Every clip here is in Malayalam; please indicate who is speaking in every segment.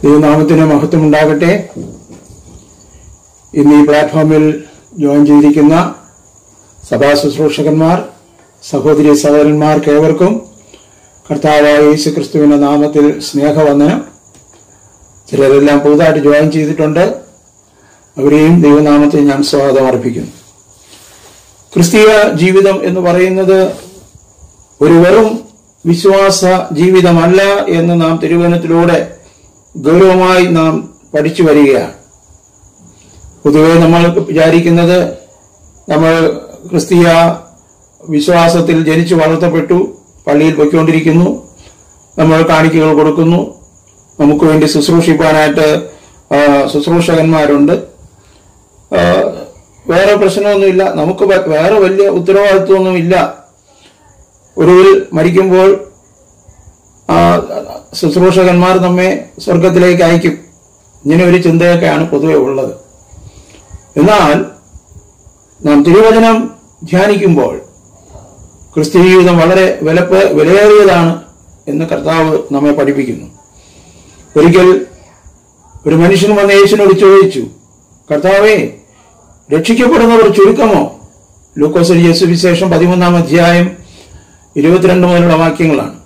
Speaker 1: ദൈവനാമത്തിന് മഹത്വം ഉണ്ടാകട്ടെ ഇന്ന് ഈ പ്ലാറ്റ്ഫോമിൽ ജോയിൻ ചെയ്തിരിക്കുന്ന സഭാ ശുശ്രൂഷകന്മാർ സഹോദരി സഹോദരന്മാർക്ക് ഏവർക്കും കർത്താവായ യേശു ക്രിസ്തുവിന്റെ നാമത്തിൽ സ്നേഹവന്ദനം ചിലരെല്ലാം പുതുതായിട്ട് ജോയിൻ ചെയ്തിട്ടുണ്ട് അവരെയും ദൈവനാമത്തിൽ ഞാൻ സ്വാഗതം അർപ്പിക്കുന്നു ക്രിസ്തീയ ജീവിതം എന്ന് പറയുന്നത് ഒരു വെറും വിശ്വാസ ജീവിതമല്ല എന്ന് നാം തിരുവനത്തിലൂടെ ഗൗരവമായി നാം പഠിച്ചു വരികയാണ് പൊതുവെ നമ്മൾ വിചാരിക്കുന്നത് നമ്മൾ ക്രിസ്തീയ വിശ്വാസത്തിൽ ജനിച്ചു വളർത്തപ്പെട്ടു പള്ളിയിൽ പൊയ്ക്കൊണ്ടിരിക്കുന്നു നമ്മൾ കാണിക്കകൾ കൊടുക്കുന്നു നമുക്ക് വേണ്ടി ശുശ്രൂഷിക്കാനായിട്ട് ആ, ശുശ്രൂഷകന്മാരുണ്ട് ആ, വേറെ പ്രശ്നമൊന്നുമില്ല നമുക്ക് വേ- വേറെ വലിയ ഉത്തരവാദിത്വമൊന്നുമില്ല ഒടുവിൽ മരിക്കുമ്പോൾ ആ ശുശ്രൂഷകന്മാർ നമ്മെ സ്വർഗത്തിലേക്ക് അയക്കും ഇങ്ങനെ ഒരു ചിന്തയൊക്കെയാണ് പൊതുവെ ഉള്ളത് എന്നാൽ നാം തിരുവചനം ധ്യാനിക്കുമ്പോൾ ക്രിസ്ത്യ ജീവിതം വളരെ വിലപ്പ് വിലയേറിയതാണ് എന്ന് കർത്താവ് നമ്മെ പഠിപ്പിക്കുന്നു ഒരിക്കൽ ഒരു മനുഷ്യൻ വന്ന് യേശുവിനോട് ചോദിച്ചു കർത്താവേ രക്ഷിക്കപ്പെടുന്നവർ ചുരുക്കമോ ലൂക്കോസ് യേശു വിശേഷം പതിമൂന്നാം അധ്യായം ഇരുപത്തിരണ്ട് മുതലുള്ള വാക്യങ്ങളാണ്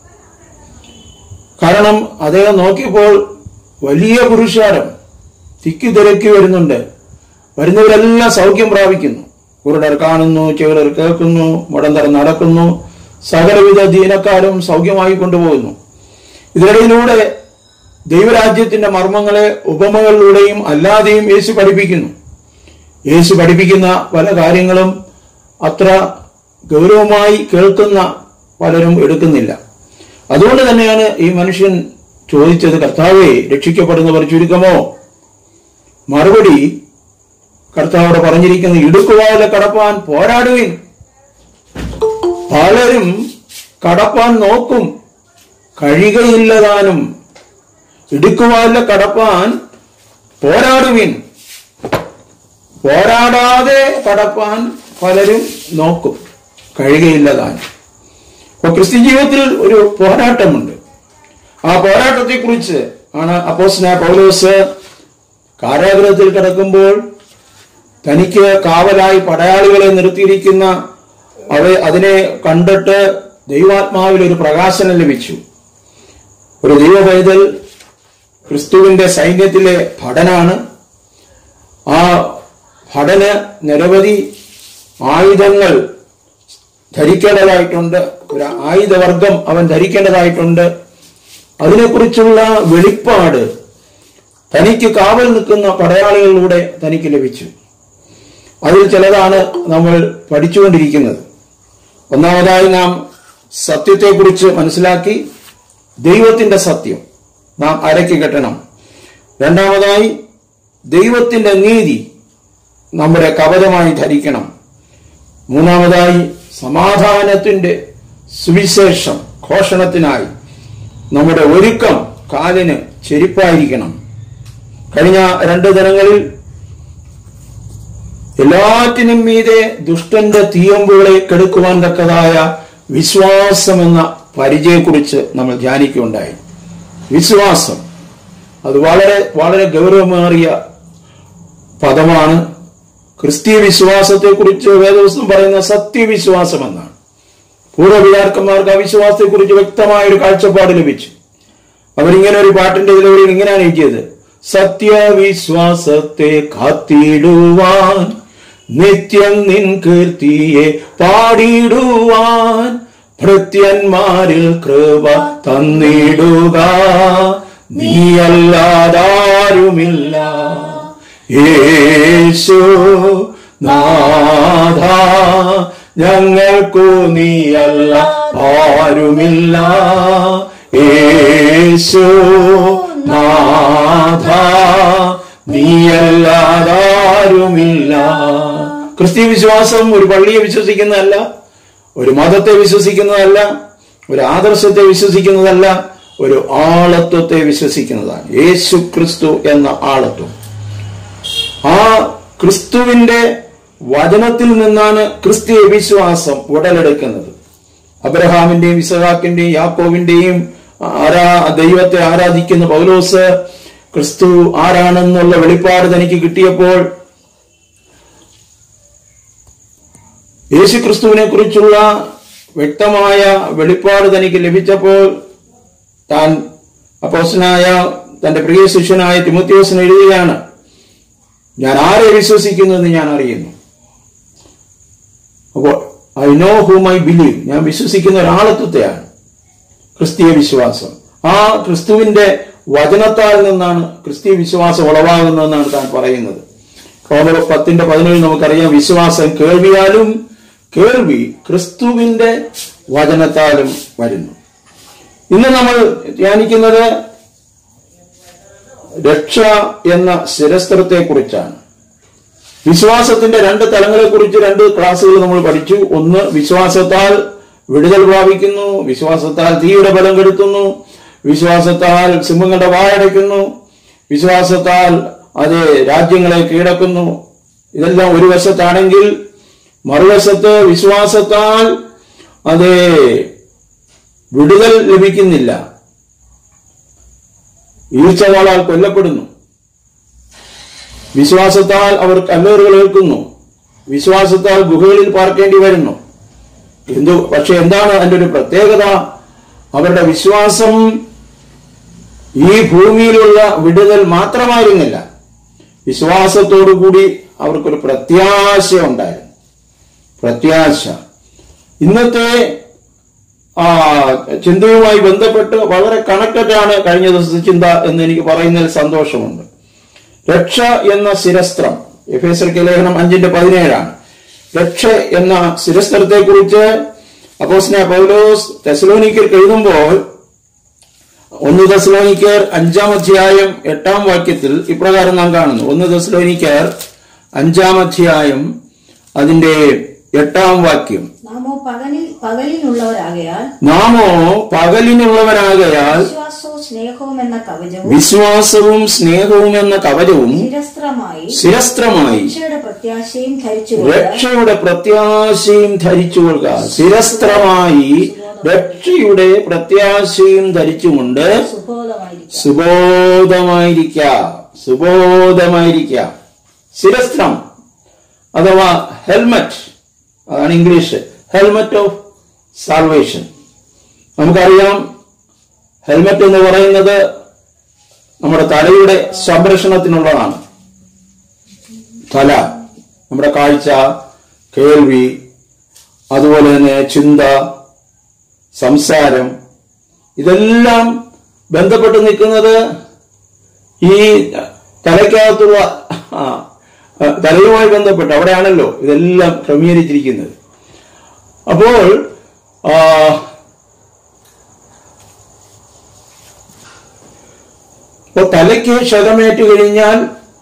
Speaker 1: കാരണം അദ്ദേഹം നോക്കിയപ്പോൾ വലിയ പുരുഷാരം തിക്കി തിരക്കി വരുന്നുണ്ട് വരുന്നവരെല്ലാം സൗഖ്യം പ്രാപിക്കുന്നു കുരുടർ കാണുന്നു ചെവിടർ കേൾക്കുന്നു മുടന്തർ നടക്കുന്നു സകലവിധ ദീനക്കാരും സൗഖ്യമായി കൊണ്ടുപോകുന്നു ഇതിനിടയിലൂടെ ദൈവരാജ്യത്തിന്റെ മർമ്മങ്ങളെ ഉപമകളിലൂടെയും അല്ലാതെയും യേശു പഠിപ്പിക്കുന്നു യേശു പഠിപ്പിക്കുന്ന പല കാര്യങ്ങളും അത്ര ഗൗരവമായി കേൾക്കുന്ന പലരും എടുക്കുന്നില്ല അതുകൊണ്ട് തന്നെയാണ് ഈ മനുഷ്യൻ ചോദിച്ചത് കർത്താവെ രക്ഷിക്കപ്പെടുന്നവർ ചുരുക്കമോ മറുപടി കർത്താവോട് പറഞ്ഞിരിക്കുന്നത് ഇടുക്കുവാല കടപ്പാൻ പോരാടുവിൻ പലരും കടപ്പാൻ നോക്കും കഴിയുകയില്ലതാനും ഇടുക്കുവാല കടപ്പാൻ പോരാടുവിൻ പോരാടാതെ കടപ്പാൻ പലരും നോക്കും കഴിയുകയില്ലതാനും അപ്പൊ ക്രിസ്ത്യൻ ജീവിതത്തിൽ ഒരു പോരാട്ടമുണ്ട് ആ പോരാട്ടത്തെ കുറിച്ച് ആണ് അപ്പോസ്ന പൗലോസ് കാരാഗ്രഹത്തിൽ കിടക്കുമ്പോൾ തനിക്ക് കാവലായി പടയാളികളെ നിർത്തിയിരിക്കുന്ന അവ അതിനെ കണ്ടിട്ട് ദൈവാത്മാവിൽ ഒരു പ്രകാശനം ലഭിച്ചു ഒരു ദൈവ പൈതൽ ക്രിസ്തുവിന്റെ സൈന്യത്തിലെ ഭടനാണ് ആ ഭടന് നിരവധി ആയുധങ്ങൾ ധരിക്കേണ്ടതായിട്ടുണ്ട് ഒരു ആയുധവർഗം അവൻ ധരിക്കേണ്ടതായിട്ടുണ്ട് അതിനെക്കുറിച്ചുള്ള വെളിപ്പാട് തനിക്ക് കാവൽ നിൽക്കുന്ന പടയാളികളിലൂടെ തനിക്ക് ലഭിച്ചു അതിൽ ചിലതാണ് നമ്മൾ പഠിച്ചുകൊണ്ടിരിക്കുന്നത് ഒന്നാമതായി നാം സത്യത്തെക്കുറിച്ച് മനസ്സിലാക്കി ദൈവത്തിന്റെ സത്യം നാം അരക്കി കെട്ടണം രണ്ടാമതായി ദൈവത്തിന്റെ നീതി നമ്മുടെ കവചമായി ധരിക്കണം മൂന്നാമതായി സമാധാനത്തിന്റെ സുവിശേഷം ഘോഷണത്തിനായി നമ്മുടെ ഒരുക്കം കാലിന് ചെരുപ്പായിരിക്കണം കഴിഞ്ഞ രണ്ട് ദിനങ്ങളിൽ എല്ലാറ്റിനും മീതെ ദുഷ്ടന്റെ തീയമ്പുകളെ കെടുക്കുവാൻ തക്കതായ വിശ്വാസം എന്ന പരിചയെക്കുറിച്ച് നമ്മൾ ധ്യാനിക്കുകയുണ്ടായി വിശ്വാസം അത് വളരെ വളരെ ഗൗരവമേറിയ പദമാണ് ക്രിസ്തീയ വിശ്വാസത്തെക്കുറിച്ച് വേദവസ്തം പറയുന്ന സത്യവിശ്വാസം എന്നാണ് പൂർവ്വപിതാക്കന്മാർക്ക് ആ വിശ്വാസത്തെക്കുറിച്ച് വ്യക്തമായ ഒരു കാഴ്ചപ്പാട് ലഭിച്ചു അവരിങ്ങനെ ഒരു പാട്ടിന്റെ ഇതിലൂടെ ഇങ്ങനെയാണ് എഴുതിയത് സത്യവിശ്വാസത്തെ കാത്തിടുവാൻ നിത്യം നിൻ കീർത്തിയെ പാടിടുവാൻ ഭൃത്യന്മാരിൽ കൃപ തന്നിടുക നീയല്ലാതാരുമില്ല യേശു നാഥ ഞങ്ങൾക്കു നീയല്ല ആരുമില്ല യേശു നാഥ നീയല്ലാതാരുമില്ല ക്രിസ്തീയ വിശ്വാസം ഒരു പള്ളിയെ വിശ്വസിക്കുന്നതല്ല ഒരു മതത്തെ വിശ്വസിക്കുന്നതല്ല ഒരു ആദർശത്തെ വിശ്വസിക്കുന്നതല്ല ഒരു ആളത്വത്തെ വിശ്വസിക്കുന്നതാണ് യേശു ക്രിസ്തു എന്ന ആളത്വം ആ ക്രിസ്തുവിന്റെ വചനത്തിൽ നിന്നാണ് ക്രിസ്തീയ വിശ്വാസം ഉടലെടുക്കുന്നത് അബ്രഹാമിന്റെയും ഇസഹാക്കിന്റെയും യാക്കോവിന്റെയും ആരാ ദൈവത്തെ ആരാധിക്കുന്ന പൗലോസ് ക്രിസ്തു ആരാണെന്നുള്ള വെളിപ്പാട് തനിക്ക് കിട്ടിയപ്പോൾ യേശു ക്രിസ്തുവിനെ കുറിച്ചുള്ള വ്യക്തമായ വെളിപ്പാട് തനിക്ക് ലഭിച്ചപ്പോൾ താൻ അപ്പോസ്തലനായ തന്റെ പ്രിയ ശിഷ്യനായ തിമോത്തിയോസിന് എഴുതുകയാണ് ഞാൻ ആരെ വിശ്വസിക്കുന്നത് ഞാൻ അറിയുന്നു അപ്പോൾ I know whom I believe ഞാൻ വിശ്വസിക്കുന്ന ഒരാളത്വത്തെയാണ് ക്രിസ്തീയ വിശ്വാസം ആ ക്രിസ്തുവിന്റെ വചനത്താൽ നിന്നാണ് ക്രിസ്തീയ വിശ്വാസം ഉളവാകുന്നതെന്നാണ് താൻ പറയുന്നത് റോമർ പത്തിന്റെ പതിനേഴ് നമുക്കറിയാം വിശ്വാസം കേൾവിയാലും കേൾവി ക്രിസ്തുവിന്റെ വചനത്താലും വരുന്നു ഇന്ന് നമ്മൾ ധ്യാനിക്കുന്നത് രക്ഷ എന്ന ശിരസ്ത്രത്തെ കുറിച്ചാണ് വിശ്വാസത്തിന്റെ രണ്ട് തലങ്ങളെ കുറിച്ച് രണ്ട് ക്ലാസ്സുകൾ നമ്മൾ പഠിച്ചു ഒന്ന് വിശ്വാസത്താൽ വിടുതൽ പ്രാപിക്കുന്നു വിശ്വാസത്താൽ തീയുടെ ബലം കെടുത്തുന്നു വിശ്വാസത്താൽ സിംഹങ്ങളുടെ വായടയ്ക്കുന്നു വിശ്വാസത്താൽ അത് രാജ്യങ്ങളെ കീഴടക്കുന്നു ഇതെല്ലാം ഒരു വശത്താണെങ്കിൽ മറുവശത്ത് വിശ്വാസത്താൽ അത് വിടുതൽ ലഭിക്കുന്നില്ല ഈർച്ചവാളാൽ കൊല്ലപ്പെടുന്നു വിശ്വാസത്താൽ അവർ കല്ലേറുകൾ ഏൽക്കുന്നു വിശ്വാസത്താൽ ഗുഹകളിൽ പാർക്കേണ്ടി വരുന്നു എന്തു പക്ഷെ എന്താണ് അതിന്റെ ഒരു പ്രത്യേകത അവരുടെ വിശ്വാസം ഈ ഭൂമിയിലുള്ള വിടുതൽ മാത്രമായിരുന്നില്ല വിശ്വാസത്തോടുകൂടി അവർക്കൊരു പ്രത്യാശ ഉണ്ടായിരുന്നു പ്രത്യാശ ഇന്നത്തെ ആ ചിന്തയുമായി ബന്ധപ്പെട്ട് വളരെ കണക്റ്റഡ് ആണ് കഴിഞ്ഞ ദിവസത്തെ ചിന്ത എന്ന് എനിക്ക് പറയുന്നതിൽ സന്തോഷമുണ്ട് രക്ഷ എന്ന ശിരസ്ത്രം എഫ് എസ് ലേഖനം അഞ്ചിന്റെ പതിനേഴാണ് രക്ഷ എന്ന ശിരസ്ത്രത്തെ കുറിച്ച് അപ്പോസ്ന പൗലോസ് തെസലോനിക്കർക്ക് എഴുതുമ്പോൾ ഒന്ന് തെസലോനിക്കർ അഞ്ചാം അധ്യായം എട്ടാം വാക്യത്തിൽ ഇപ്രകാരം നാം കാണുന്നു ഒന്ന് തെസലോനിക്കർ അഞ്ചാം അധ്യായം അതിന്റെ എട്ടാം വാക്യം
Speaker 2: നാമോ പകലിൽ പകലിനുള്ളവരാകയാൽ
Speaker 1: നാമോ പകലിനുള്ളവരാകയാൽ
Speaker 2: വിശ്വാസവും സ്നേഹവും എന്ന കവചവും
Speaker 1: വിശ്വാസവും സ്നേഹവും എന്ന കവചവും
Speaker 2: ശിരസ്ത്രമായി
Speaker 1: ശിരസ്ത്രമായി
Speaker 2: രക്ഷയുടെ പ്രത്യാശയും ധരിച്ചു
Speaker 1: രക്ഷയുടെ പ്രത്യാശയും ധരിച്ചുകൊള്ളുക ശിരസ്ത്രമായി രക്ഷയുടെ പ്രത്യാശയും ധരിച്ചുകൊണ്ട്
Speaker 2: സുബോധമായിരിക്കും
Speaker 1: സുബോധമായിരിക്ക സുബോധമായിരിക്ക ശിരസ്ത്രം അഥവാ ഹെൽമറ്റ് അതാണ് ഇംഗ്ലീഷ് ഹെൽമറ്റ് ഓഫ് സാൽവേഷൻ നമുക്കറിയാം ഹെൽമറ്റ് എന്ന് പറയുന്നത് നമ്മുടെ തലയുടെ സംരക്ഷണത്തിനുള്ളതാണ് തല നമ്മുടെ കാഴ്ച കേൾവി അതുപോലെ തന്നെ ചിന്ത സംസാരം ഇതെല്ലാം ബന്ധപ്പെട്ട് നിൽക്കുന്നത് ഈ തലയ്ക്കകത്തുള്ള ആ, തലയുമായി ബന്ധപ്പെട്ട് അവിടെയാണല്ലോ ഇതെല്ലാം ക്രമീകരിച്ചിരിക്കുന്നത് അപ്പോൾ ആ, ഇപ്പൊ തലയ്ക്ക് ക്ഷതമേറ്റ് കഴിഞ്ഞാൽ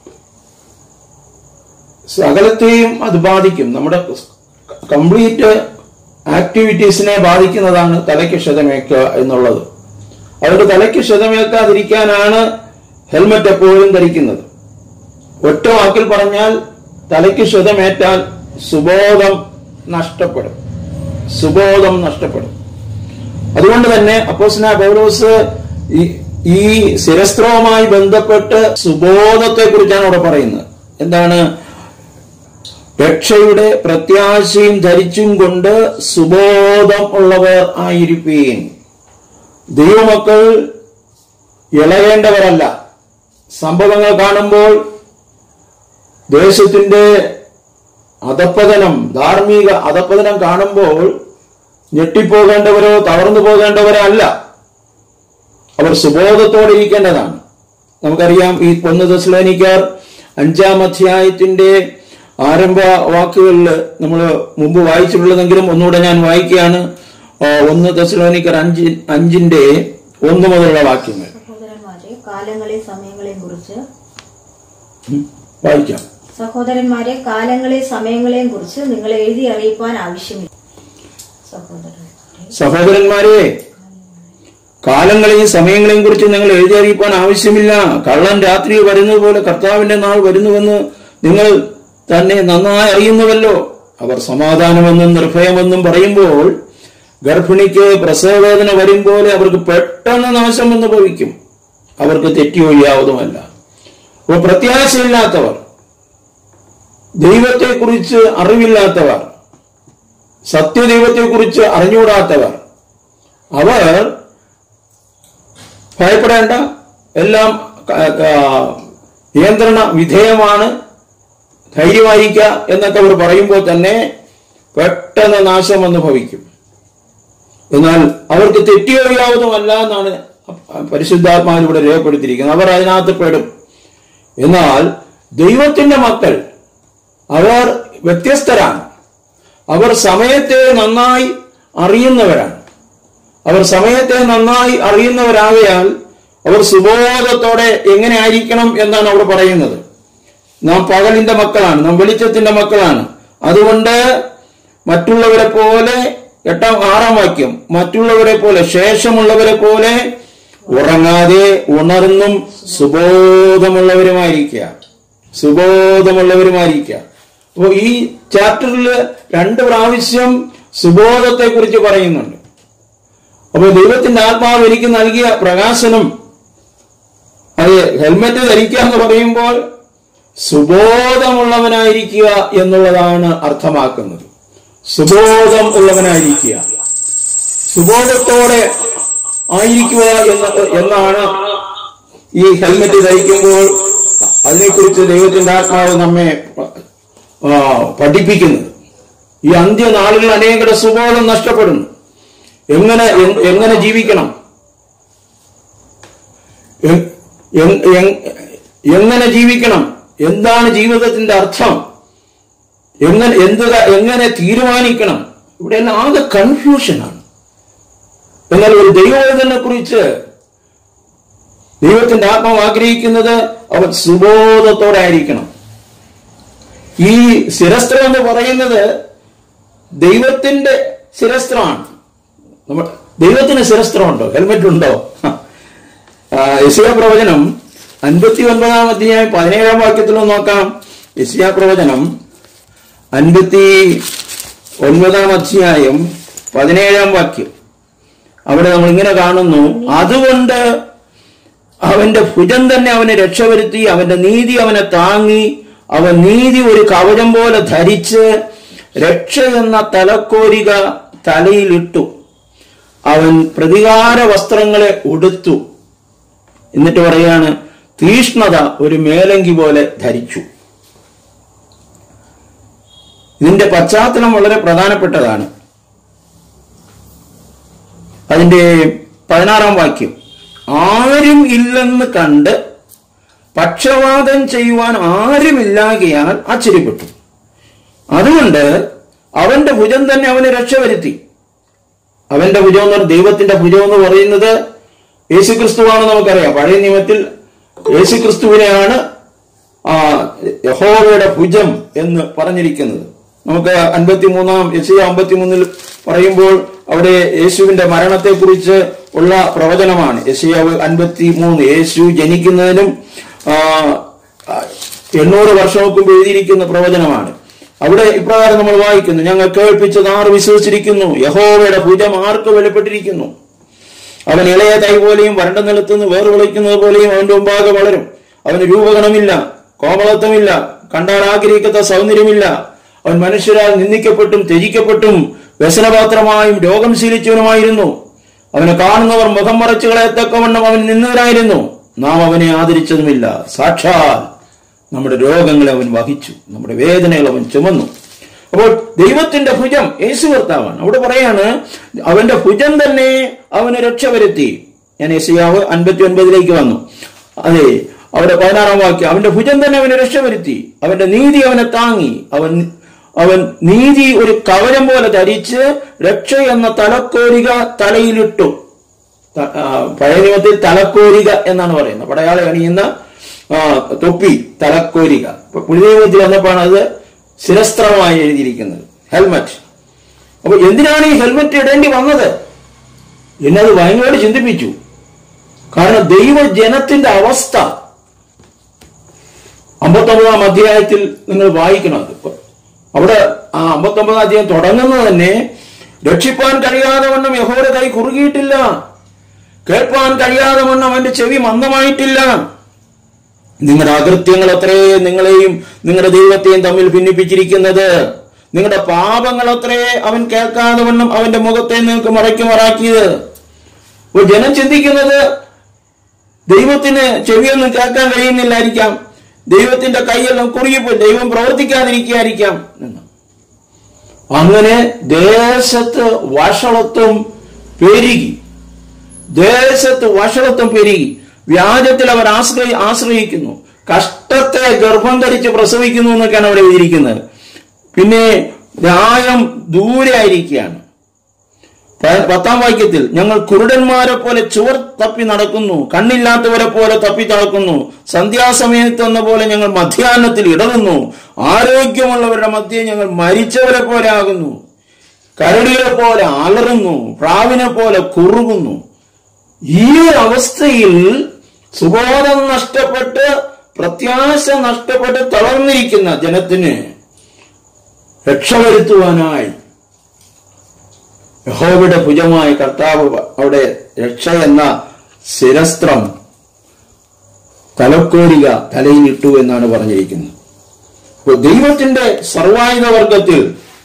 Speaker 1: സകലത്തെയും അത് ബാധിക്കും നമ്മുടെ കംപ്ലീറ്റ് ആക്ടിവിറ്റീസിനെ ബാധിക്കുന്നതാണ് തലയ്ക്ക് ക്ഷതമേക്കുക എന്നുള്ളത് അതുകൊണ്ട് തലയ്ക്ക് ക്ഷതമേൽക്കാതിരിക്കാനാണ് ഹെൽമറ്റ് എപ്പോഴും ധരിക്കുന്നത് ഒറ്റ വാക്കിൽ പറഞ്ഞാൽ തലയ്ക്ക് ക്ഷതമേറ്റാൽ സുബോധം നഷ്ടപ്പെടും സുബോധം നഷ്ടപ്പെടും അതുകൊണ്ട് തന്നെ അപ്പോസ്ന പൗലോസ് ഈ ഈ ശിരസ്ത്രവുമായി ബന്ധപ്പെട്ട് സുബോധത്തെ കുറിച്ചാണ് അവിടെ പറയുന്നത് എന്താണ് രക്ഷയുടെ പ്രത്യാശയും ധരിച്ചും കൊണ്ട് സുബോധം ഉള്ളവർ ആയിരിപ്പീൻ ദൈവമക്കൾ ഇളകേണ്ടവരല്ല സംഭവങ്ങൾ കാണുമ്പോൾ ദേശത്തിന്റെ അധപ്പതനം ധാർമ്മിക അധപ്പതനം കാണുമ്പോൾ ഞെട്ടിപ്പോകേണ്ടവരോ തളർന്നു പോകേണ്ടവരോ അല്ല അവർ സുബോധത്തോടെ ഇരിക്കേണ്ടതാണ് നമുക്കറിയാം ഈ ഒന്ന് ദസ്ലോനിക്കാർ അഞ്ചാം അധ്യായത്തിന്റെ ആരംഭ വാക്കുകളിൽ നമ്മൾ മുമ്പ് വായിച്ചിട്ടുള്ളതെങ്കിലും ഒന്നുകൂടെ ഞാൻ വായിക്കുകയാണ് ആ, ഒന്ന് ദസ്ലോനിക്കർ അഞ്ച് അഞ്ചിന്റെ ഒന്ന് മുതലുള്ള വാക്യങ്ങൾ
Speaker 2: സഹോദരന്മാരെ കാലങ്ങളെ സമയങ്ങളെയും കുറിച്ച്
Speaker 1: ഉം, വായിക്കാം
Speaker 2: സഹോദരന്മാരെ കാലങ്ങളെ സമയങ്ങളെയും കുറിച്ച് നിങ്ങളെ എഴുതി അറിയിപ്പാൻ ആവശ്യമില്ല സഹോദരൻ
Speaker 1: സഹോദരന്മാരെ കാലങ്ങളെയും സമയങ്ങളെയും കുറിച്ച് നിങ്ങൾ എഴുതി അറിയിപ്പാൻ ആവശ്യമില്ല കള്ളൻ രാത്രി വരുന്നത് പോലെ കർത്താവിന്റെ നാൾ വരുന്നുവെന്ന് നിങ്ങൾ തന്നെ നന്നായി അറിയുന്നുവല്ലോ അവർ സമാധാനമെന്നും നിർഭയമെന്നും പറയുമ്പോൾ ഗർഭിണിക്ക് പ്രസവവേദന വരും പോലെ അവർക്ക് പെട്ടെന്ന് നാശം വന്ന് ഭവിക്കും അവർക്ക് തെറ്റിയൊഴിയാവതുമല്ല അപ്പോൾ പ്രത്യാശയില്ലാത്തവർ ദൈവത്തെക്കുറിച്ച് അറിവില്ലാത്തവർ സത്യദൈവത്തെക്കുറിച്ച് അറിഞ്ഞുകൂടാത്തവർ അവർ ഭയപ്പെടേണ്ട എല്ലാം ക- ക- നിയന്ത്രണ വിധേയമാണ് ധൈര്യമായിരിക്കുക എന്നൊക്കെ അവർ പറയുമ്പോൾ തന്നെ പെട്ടെന്ന് നാശം വന്ന് ഭവിക്കും എന്നാൽ അവർക്ക് തെറ്റിയൊഴിയാവുന്നതല്ല എന്നാണ് പരിശുദ്ധാത്മാവിൽ ഇവിടെ രേഖപ്പെടുത്തിയിരിക്കുന്നത് അവർ അതിനകത്ത് പെടും എന്നാൽ ദൈവത്തിന്റെ മക്കൾ അവർ വ്യത്യസ്തരാണ് അവർ സമയത്തെ നന്നായി അറിയുന്നവരാണ് അവർ സമയത്തെ നന്നായി അറിയുന്നവരാകയാൽ അവർ സുബോധത്തോടെ എങ്ങനെ ആയിരിക്കണം എന്നാണ് അവർ പറയുന്നത് നാം പകലിന്റെ മക്കളാണ് നാം വെളിച്ചത്തിന്റെ മക്കളാണ് അതുകൊണ്ട് മറ്റുള്ളവരെ പോലെ എട്ടാം ആറാം വാക്യം മറ്റുള്ളവരെ പോലെ ശേഷമുള്ളവരെ പോലെ ഉറങ്ങാതെ ഉണർന്നും സുബോധമുള്ളവരുമായിരിക്കുക സുബോധമുള്ളവരുമായിരിക്കുക അപ്പോൾ ഈ ചാപ്റ്ററിൽ രണ്ട് പ്രാവശ്യം സുബോധത്തെ കുറിച്ച് പറയുന്നുണ്ട് അപ്പോൾ ദൈവത്തിന്റെ ആത്മാവ് എനിക്ക് നൽകിയ പ്രകാശനം അത് ഹെൽമറ്റ് ധരിക്കുക എന്ന് പറയുമ്പോൾ സുബോധമുള്ളവനായിരിക്കുക എന്നുള്ളതാണ് അർത്ഥമാക്കുന്നത് സുബോധം ഉള്ളവനായിരിക്കുക സുബോധത്തോടെ ആയിരിക്കുക എന്ന് എന്നാണ് ഈ ഹെൽമറ്റ് ധരിക്കുമ്പോൾ അതിനെക്കുറിച്ച് ദൈവത്തിന്റെ ആത്മാവ് നമ്മെ ആ, പഠിപ്പിക്കുന്നത് ഈ അന്ത്യനാളുകളിൽ അനേകരുടെ സുബോധം നഷ്ടപ്പെടുന്നു എങ്ങനെ എ- എങ്ങനെ ജീവിക്കണം എ- എ- എ- എങ്ങനെ ജീവിക്കണം എന്താണ് ജീവിതത്തിന്റെ അർത്ഥം എങ്ങനെ എന്ത് ക- എങ്ങനെ തീരുമാനിക്കണം ഇവിടെ എല്ലാം ആകെ കൺഫ്യൂഷനാണ് എന്നാൽ ഒരു ദൈവവേദനെ കുറിച്ച് ദൈവത്തിന്റെ ആത്മാവ് ആഗ്രഹിക്കുന്നത് അവൻ സുബോധത്തോടെ ആയിരിക്കണം ഈ ശിരസ്ത്രം എന്ന് പറയുന്നത് ദൈവത്തിന്റെ ശിരസ്ത്രമാണ് നമ്മൾ ദൈവത്തിന് ശിരസ്ത്രമുണ്ടോ ഹെൽമെറ്റ് ഉണ്ടോ യശിയ പ്രവചനം അൻപത്തി ഒൻപതാം അധ്യായം പതിനേഴാം വാക്യത്തിൽ ഒന്ന് നോക്കാം യശിയ പ്രവചനം അൻപത്തി ഒൻപതാം അധ്യായം പതിനേഴാം വാക്യം അവിടെ നമ്മൾ ഇങ്ങനെ കാണുന്നു അതുകൊണ്ട് അവന്റെ ഭുജം തന്നെ അവനെ രക്ഷവരുത്തി അവന്റെ നീതി അവനെ താങ്ങി അവൻ നീതി ഒരു കവചം പോലെ ധരിച്ച് രക്ഷ എന്ന തലക്കോരിക തലയിലിട്ടു അവൻ പ്രതികാര വസ്ത്രങ്ങളെ ഉടുത്തു എന്നിട്ട് പറയാണ് തീഷ്ണത ഒരു മേലങ്കി പോലെ ധരിച്ചു ഇതിന്റെ പശ്ചാത്തലം വളരെ പ്രധാനപ്പെട്ടതാണ് അതിന്റെ പതിനാറാം വാക്യം ആരും ഇല്ലെന്ന് കണ്ട് പക്ഷപാതം ചെയ്യുവാൻ ആരുമില്ലാകയാൽ ആശ്ചര്യപ്പെട്ടു അതുകൊണ്ട് അവന്റെ ഭുജം തന്നെ അവന് രക്ഷവരുത്തി അവന്റെ ഭുജം എന്ന് പറഞ്ഞ ദൈവത്തിന്റെ ഭുജം എന്ന് പറയുന്നത് യേശുക്രിസ്തുവാണ് നമുക്കറിയാം പഴയ നിയമത്തിൽ യേശുക്രിസ്തുവിനെയാണ് ആ യഹോവയുടെ ഭുജം എന്ന് പറഞ്ഞിരിക്കുന്നത് നമുക്ക് അൻപത്തി മൂന്നാം യശയ അമ്പത്തി മൂന്നിൽ പറയുമ്പോൾ അവിടെ യേശുവിന്റെ മരണത്തെക്കുറിച്ച് ഉള്ള പ്രവചനമാണ് യശയാവ് അൻപത്തി മൂന്ന് യേശു ജനിക്കുന്നതിനും ആ, ആ, എണ്ണൂറ് വർഷങ്ങൾക്ക് മുമ്പ് എഴുതിയിരിക്കുന്ന പ്രവചനമാണ് അവിടെ ഇപ്രകാരം നമ്മൾ വായിക്കുന്നു ഞങ്ങൾ കേൾപ്പിച്ചത് ആർ വിശ്വസിച്ചിരിക്കുന്നു യഹോവയുടെ ഭുജം ആർക്ക് വെളിപ്പെട്ടിരിക്കുന്നു അവൻ ഇളയ തൈ പോലെയും വരണ്ട നിലത്ത് നിന്ന് വേർ വിളിക്കുന്നത് പോലെയും അവന്റെ മുമ്പാകെ വളരും അവന് രൂപഗണമില്ല കോമളത്വമില്ല കണ്ടാൽ ആഗ്രഹിക്കാത്ത സൗന്ദര്യമില്ല അവൻ മനുഷ്യരാൽ നിന്ദിക്കപ്പെട്ടും ത്യജിക്കപ്പെട്ടും വ്യസനപാത്രമായും രോഗം ശീലിച്ചവനുമായിരുന്നു അവനെ കാണുന്നവർ മുഖം മറച്ചു കളയത്തക്കവണ്ണം അവൻ നിന്നവരായിരുന്നു നാം അവനെ ആദരിച്ചതുമില്ല സാക്ഷാൽ നമ്മുടെ രോഗങ്ങളെ അവൻ വഹിച്ചു നമ്മുടെ വേദനകൾ അവൻ ചുമന്നു അപ്പോൾ ദൈവത്തിന്റെ ഭുജം യേശു കർത്താവാണ് അവിടെ പറയാണ് അവന്റെ ഭുജം തന്നെ അവന് രക്ഷ വരുത്തി ഞാൻ യേശയാവ് അൻപത്തി ഒൻപതിലേക്ക് വന്നു അതെ അവിടെ പതിനാറാം വാക്യം അവന്റെ ഭുജം തന്നെ അവന് രക്ഷ വരുത്തി അവന്റെ നീതി അവനെ താങ്ങി അവൻ അവൻ നീതി ഒരു കവചം പോലെ ധരിച്ച് രക്ഷ എന്ന തലക്കോരിക തലയിലിട്ടു ത- ആ, പഴയ നിയമത്തിൽ തലക്കോരിക എന്നാണ് പറയുന്നത് പടയാളി അണിയുന്ന ആ, തൊപ്പി തലക്കോരിക ഇപ്പൊ പുതിയ നിയമത്തിൽ വന്നപ്പോഴാണ് അത് ശിരസ്ത്രമായി എഴുതിയിരിക്കുന്നത് ഹെൽമറ്റ് അപ്പൊ എന്തിനാണ് ഈ ഹെൽമറ്റ് ഇടേണ്ടി വന്നത് എന്നത് ഭയങ്കരമായിട്ട് ചിന്തിപ്പിച്ചു കാരണം ദൈവജനത്തിന്റെ അവസ്ഥ അമ്പത്തൊമ്പതാം അധ്യായത്തിൽ നിങ്ങൾ വായിക്കണം അത് അവിടെ ആ അമ്പത്തൊമ്പതാം അധ്യായം തുടങ്ങുന്നത് തന്നെ രക്ഷിപ്പാൻ കഴിയാതെ വണ്ണം യഹോയുടെ കൈ കുറുകിയിട്ടില്ല കേൾപ്പാൻ കഴിയാതെ വണ്ണം അവന്റെ ചെവി മന്ദമായിട്ടില്ല നിങ്ങളുടെ അകൃത്യങ്ങൾ അത്രേ നിങ്ങളെയും നിങ്ങളുടെ ദൈവത്തെയും തമ്മിൽ ഭിന്നിപ്പിച്ചിരിക്കുന്നത് നിങ്ങളുടെ പാപങ്ങൾ അത്രേ അവൻ കേൾക്കാതെ വണ്ണം അവന്റെ മുഖത്തെ നിങ്ങൾക്ക് മറയ്ക്കുമറാക്കിയത് അപ്പോൾ ജനം ചിന്തിക്കുന്നത് ദൈവത്തിന് ചെവിയൊന്നും കേൾക്കാൻ കഴിയുന്നില്ലായിരിക്കാം ദൈവത്തിന്റെ കൈയെല്ലാം കുറുകിപ്പോയി ദൈവം പ്രവർത്തിക്കാതിരിക്കായിരിക്കാം എന്ന് അങ്ങനെ ദേശത്ത് വഷളത്വം പെരുകി ദേശത്ത് വഷളത്വം പെരുകി വ്യാജത്തിൽ അവർ ആശ്രയി ആശ്രയിക്കുന്നു കഷ്ടത്തെ ഗർഭം ധരിച്ച് പ്രസവിക്കുന്നു എന്നൊക്കെയാണ് അവിടെ എഴുതിയിരിക്കുന്നത് പിന്നെ ന്യായം ദൂരെ ആയിരിക്കുകയാണ് പ- പത്താം വാക്യത്തിൽ ഞങ്ങൾ കുരുടന്മാരെ പോലെ ചുവർ തപ്പി നടക്കുന്നു കണ്ണില്ലാത്തവരെ പോലെ തപ്പി നടക്കുന്നു സന്ധ്യാസമയത്ത് എന്ന പോലെ ഞങ്ങൾ മധ്യാഹ്നത്തിൽ ഇടറുന്നു ആരോഗ്യമുള്ളവരുടെ മധ്യേ ഞങ്ങൾ മരിച്ചവരെ പോലെ ആകുന്നു കരടികളെ പോലെ അലറുന്നു പ്രാവിനെ പോലെ കുറുകുന്നു ഈ ഒരു അവസ്ഥയിൽ സുബോധം നഷ്ടപ്പെട്ട് പ്രത്യാശ നഷ്ടപ്പെട്ട് തളർന്നിരിക്കുന്ന ജനത്തിന് രക്ഷവരുത്തുവാനായി യഹോവയുടെ ഭുജമായ കർത്താവ് അവിടെ രക്ഷ എന്ന ശിരസ്ത്രം തലക്കോരിക തലയിൽ ഇട്ടു എന്നാണ് പറഞ്ഞിരിക്കുന്നത് അപ്പോൾ ദൈവത്തിന്റെ സർവായുധ വർഗത്തിൽ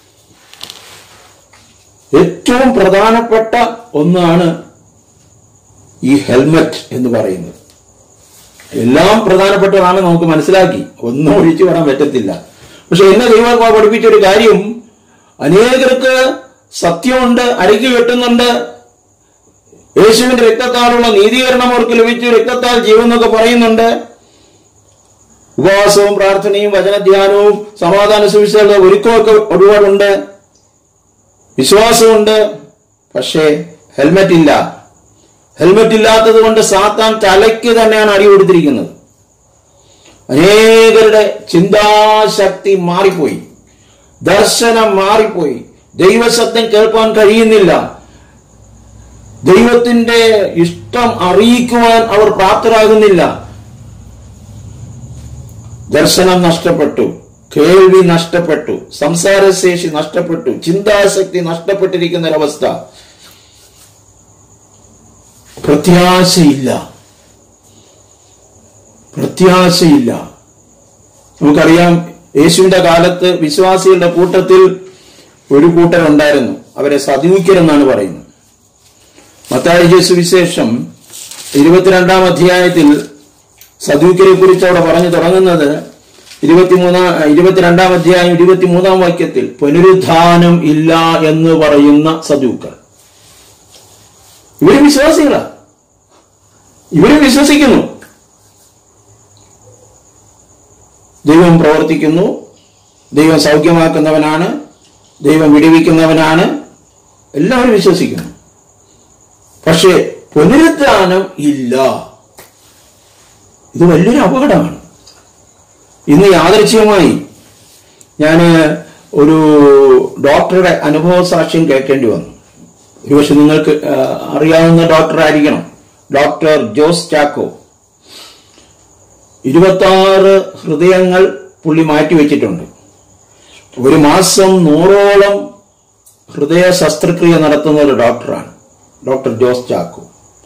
Speaker 1: ഏറ്റവും പ്രധാനപ്പെട്ട ഒന്നാണ് ഈ ഹെൽമറ്റ് എന്ന് പറയുന്നത് എല്ലാം പ്രധാനപ്പെട്ടതാണ് നമുക്ക് മനസ്സിലാക്കി ഒന്നും ഒഴിച്ചു വിടാൻ പറ്റത്തില്ല പക്ഷെ എന്നെ ദൈവാത്മാവ് പഠിപ്പിച്ച ഒരു കാര്യം അനേകർക്ക് സത്യമുണ്ട് അരക്കി വെട്ടുന്നുണ്ട് യേശുവിന്റെ രക്തത്താലുള്ള നീതീകരണം അവർക്ക് ലഭിച്ചു രക്തത്താൽ ജീവൻ എന്നൊക്കെ പറയുന്നുണ്ട് ഉപവാസവും പ്രാർത്ഥനയും വചനധ്യാനവും സമാധാന സുവിശേഷ ഒരുക്കമൊക്കെ ഒരുപാടുണ്ട് വിശ്വാസമുണ്ട് പക്ഷേ ഹെൽമറ്റ് ഇല്ല ഹെൽമറ്റ് ഇല്ലാത്തത് കൊണ്ട് സാത്താൻ തലയ്ക്ക് തന്നെയാണ് അടി കൊടുത്തിരിക്കുന്നത് അനേകരുടെ ചിന്താശക്തി മാറിപ്പോയി ദർശനം മാറിപ്പോയി ദൈവശബ്ദം കേൾക്കാൻ കഴിയുന്നില്ല ദൈവത്തിന്റെ ഇഷ്ടം അറിയിക്കുവാൻ അവർ പ്രാപ്തരാകുന്നില്ല ദർശനം നഷ്ടപ്പെട്ടു കേൾവി നഷ്ടപ്പെട്ടു സംസാരശേഷി നഷ്ടപ്പെട്ടു ചിന്താശക്തി നഷ്ടപ്പെട്ടിരിക്കുന്ന ഒരവസ്ഥ പ്രത്യാശയില്ല പ്രത്യാശയില്ല നമുക്കറിയാം യേശുവിന്റെ കാലത്ത് വിശ്വാസികളുടെ കൂട്ടത്തിൽ ഒരു കൂട്ടരുണ്ടായിരുന്നു അവരെ സദൂക്യരെന്നാണ് പറയുന്നത് മത്തായി യേശു വിശേഷം ഇരുപത്തിരണ്ടാം അധ്യായത്തിൽ സദൂക്യരെ കുറിച്ച് അവിടെ പറഞ്ഞു തുടങ്ങുന്നത് ഇരുപത്തിമൂന്നാം ഇരുപത്തിരണ്ടാം അധ്യായം ഇരുപത്തിമൂന്നാം വാക്യത്തിൽ പുനരുദ്ധാനം ഇല്ല എന്ന് പറയുന്ന സദൂക്കർ ഇവര് വിശ്വാസികളാ ഇവര് വിശ്വസിക്കുന്നു ദൈവം പ്രവർത്തിക്കുന്നു ദൈവം സൗഖ്യമാക്കുന്നവനാണ് ദൈവം വിടിവിക്കുന്നവനാണ് എല്ലാവരും വിശ്വസിക്കുന്നു പക്ഷേ പുനരുദ്ധാനം ഇല്ല ഇത് വലിയൊരു അപകടമാണ് ഇന്ന് യാദൃച്ഛികമായി ഞാൻ ഒരു ഡോക്ടറുടെ അനുഭവ സാക്ഷ്യം കേൾക്കേണ്ടി വന്നു ഒരുപക്ഷെ നിങ്ങൾക്ക് ആ, അറിയാവുന്ന ഡോക്ടർ ആയിരിക്കണം ഡോക്ടർ ജോസ് ചാക്കോ ഇരുപത്താറ് ഹൃദയങ്ങൾ പുള്ളി മാറ്റിവെച്ചിട്ടുണ്ട് ഒരു മാസം നൂറോളം ഹൃദയ ശസ്ത്രക്രിയ നടത്തുന്ന ഒരു ഡോക്ടറാണ് ഡോക്ടർ ജോസ് ചാക്കോ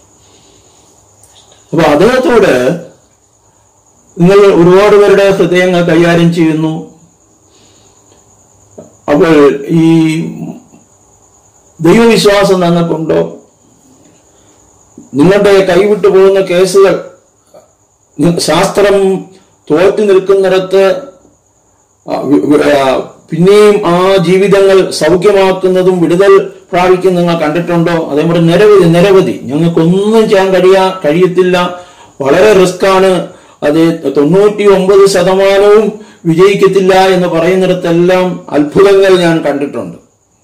Speaker 1: അപ്പൊ അദ്ദേഹത്തോട് നിങ്ങൾ ഒരുപാട് പേരുടെ ഹൃദയങ്ങൾ കൈകാര്യം ചെയ്യുന്നു അപ്പോൾ ഈ ദൈവവിശ്വാസം നിങ്ങൾക്കുണ്ടോ നിങ്ങളുടെ കൈവിട്ടു പോകുന്ന കേസുകൾ നി- ശാസ്ത്രം തോറ്റു നിൽക്കുന്നിടത്ത് ആ, വി- വി- ആ, പിന്നെയും ആ ജീവിതങ്ങൾ സൗഖ്യമാക്കുന്നതും വിടുതൽ പ്രാപിക്കുന്നതും നിങ്ങൾ കണ്ടിട്ടുണ്ടോ അതേപോലെ നിരവധി നിരവധി ഞങ്ങൾക്കൊന്നും ചെയ്യാൻ കഴിയാ കഴിയത്തില്ല വളരെ റിസ്ക് ആണ് അത് തൊണ്ണൂറ്റി ഒമ്പത് ശതമാനവും വിജയിക്കത്തില്ല എന്ന് പറയുന്നിടത്തെല്ലാം അത്ഭുതങ്ങൾ ഞാൻ കണ്ടിട്ടുണ്ട്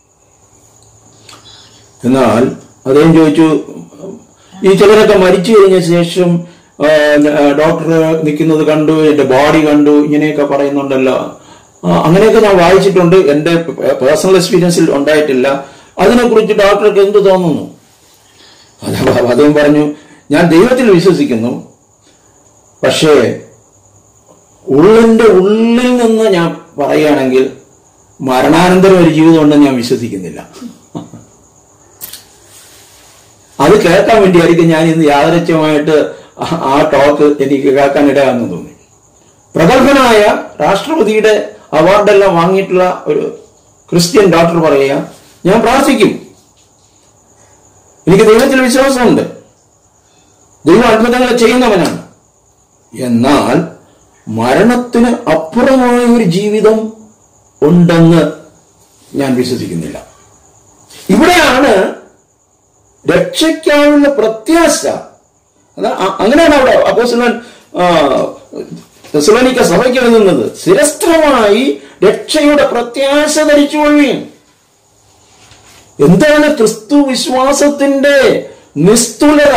Speaker 1: എന്നാൽ അദ്ദേഹം ചോദിച്ചു ഈ ചിലരൊക്കെ മരിച്ചു കഴിഞ്ഞ ശേഷം ആ, ആ, ഡോക്ടർ നിൽക്കുന്നത് കണ്ടു എന്റെ ബോഡി കണ്ടു ഇങ്ങനെയൊക്കെ പറയുന്നുണ്ടല്ലോ ആ, അങ്ങനെയൊക്കെ ഞാൻ വായിച്ചിട്ടുണ്ട് എന്റെ പേഴ്സണൽ എക്സ്പീരിയൻസിൽ ഉണ്ടായിട്ടില്ല അതിനെക്കുറിച്ച് ഡോക്ടർക്ക് എന്ത് തോന്നുന്നു അത് അദ്ദേഹം പറഞ്ഞു ഞാൻ ദൈവത്തിൽ വിശ്വസിക്കുന്നു പക്ഷേ ഉള്ളിന്റെ ഉള്ളിൽ നിന്ന് ഞാൻ പറയുകയാണെങ്കിൽ മരണാനന്തരം ഒരു ജീവിതം ഉണ്ടെന്ന് ഞാൻ വിശ്വസിക്കുന്നില്ല അത് കേൾക്കാൻ വേണ്ടിയായിരിക്കും ഞാൻ ഇന്ന് യാദരച്ഛമായിട്ട് ആ- ആ ടോക്ക് എനിക്ക് കേൾക്കാൻ ഇടയാന്ന് തോന്നി പ്രഗത്ഭനായ രാഷ്ട്രപതിയുടെ അവാർഡെല്ലാം വാങ്ങിയിട്ടുള്ള ഒരു ക്രിസ്ത്യൻ ഡോക്ടർ പറയുക ഞാൻ പ്രാർത്ഥിക്കും എനിക്ക് ദൈവത്തിൽ വിശ്വാസമുണ്ട് ദൈവം അത്ഭുതങ്ങൾ ചെയ്യുന്നവനാണ് എന്നാൽ മരണത്തിന് അപ്പുറമായ ഒരു ജീവിതം ഉണ്ടെന്ന് ഞാൻ വിശ്വസിക്കുന്നില്ല ഇവിടെയാണ് രക്ഷയ്ക്കാനുള്ള പ്രത്യാശ അതാ- അ- അങ്ങനെയാണ് അവിടെ അപ്പോസ്തലൻ തെസലോനിക്ക സഭയ്ക്ക് എഴുതുന്നത് സ്ഥിരസ്ഥമായി രക്ഷയുടെ പ്രത്യാശ ധരിച്ചുകൊള്ളുകയും എന്താണ് ക്രിസ്തു വിശ്വാസത്തിന്റെ നിസ്തുലത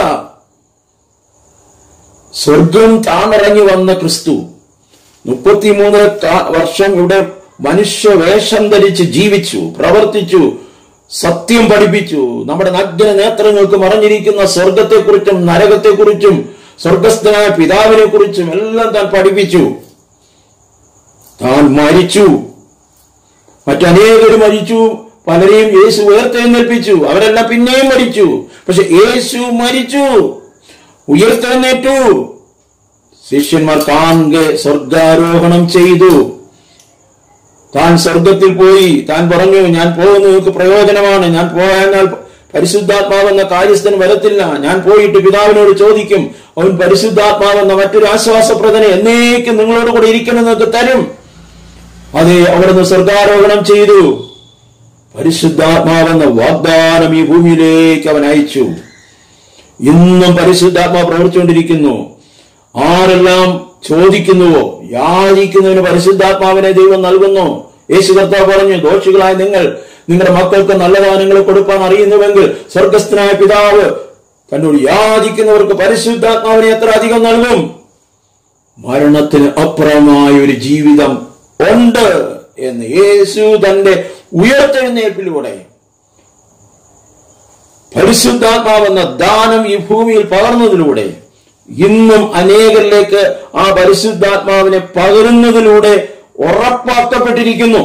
Speaker 1: സ്വർഗം താണിറങ്ങി വന്ന ക്രിസ്തു മുപ്പത്തിമൂന്ന് കാ- വർഷം ഇവിടെ മനുഷ്യ വേഷം ധരിച്ച് ജീവിച്ചു പ്രവർത്തിച്ചു സത്യം പഠിപ്പിച്ചു നമ്മുടെ നഗ്ന നേത്രങ്ങൾക്ക് മറഞ്ഞിരിക്കുന്ന സ്വർഗത്തെക്കുറിച്ചും നരകത്തെക്കുറിച്ചും സ്വർഗസ്ഥനായ പിതാവിനെ കുറിച്ചും എല്ലാം താൻ പഠിപ്പിച്ചു താൻ മരിച്ചു മറ്റനേകര് മരിച്ചു പലരെയും യേശു ഉയർത്തെഴുന്നേൽപ്പിച്ചു അവരെല്ലാം പിന്നെയും മരിച്ചു പക്ഷെ യേശു മരിച്ചു ഉയർത്തെഴുന്നേറ്റു ശിഷ്യന്മാർ കാണെ സ്വർഗാരോഹണം ചെയ്തു താൻ സ്വർഗത്തിൽ പോയി താൻ പറഞ്ഞു ഞാൻ പോകുന്നത് നിങ്ങൾക്ക് പ്രയോജനമാണ് ഞാൻ പോയാൽ പരിശുദ്ധാത്മാവെന്ന കാര്യസ്ഥന് വരത്തില്ല ഞാൻ പോയിട്ട് പിതാവിനോട് ചോദിക്കും അവൻ പരിശുദ്ധാത്മാവെന്ന മറ്റൊരു ആശ്വാസപ്രദനെ എന്നേക്കും നിങ്ങളോട് കൂടെ ഇരിക്കണം നിങ്ങൾക്ക് തരും അതെ അവിടുന്ന് സ്വർഗാരോഹണം ചെയ്തു പരിശുദ്ധാത്മാവെന്ന വാഗ്ദാനം ഈ ഭൂമിയിലേക്ക് അവൻ അയച്ചു ഇന്നും പരിശുദ്ധാത്മാവ് പ്രവർത്തിച്ചുകൊണ്ടിരിക്കുന്നു ആരെല്ലാം ചോദിക്കുന്നുവോ യാചിക്കുന്നതിന് പരിശുദ്ധാത്മാവിനെ ദൈവം നൽകുന്നു യേശു കർത്താവ് പറഞ്ഞു ദോഷികളായ നിങ്ങൾ നിങ്ങളുടെ മക്കൾക്ക് നല്ല ദാനങ്ങൾ കൊടുക്കാൻ അറിയുന്നുവെങ്കിൽ സ്വർഗസ്ഥനായ പിതാവ് തന്നോട് യാചിക്കുന്നവർക്ക് പരിശുദ്ധാത്മാവിനെ എത്ര അധികം നൽകും മരണത്തിന് അപ്പുറമായ ഒരു ജീവിതം ഉണ്ട് എന്ന് യേശു തന്റെ ഉയർത്തെഴുന്നേൽപ്പിലൂടെ പരിശുദ്ധാത്മാവെന്ന ദാനം ഈ ഭൂമിയിൽ പകർന്നതിലൂടെ ഇന്നും അനേകരിലേക്ക് ആ പരിശുദ്ധാത്മാവിനെ പകരുന്നതിലൂടെ ഉറപ്പാക്കപ്പെട്ടിരിക്കുന്നു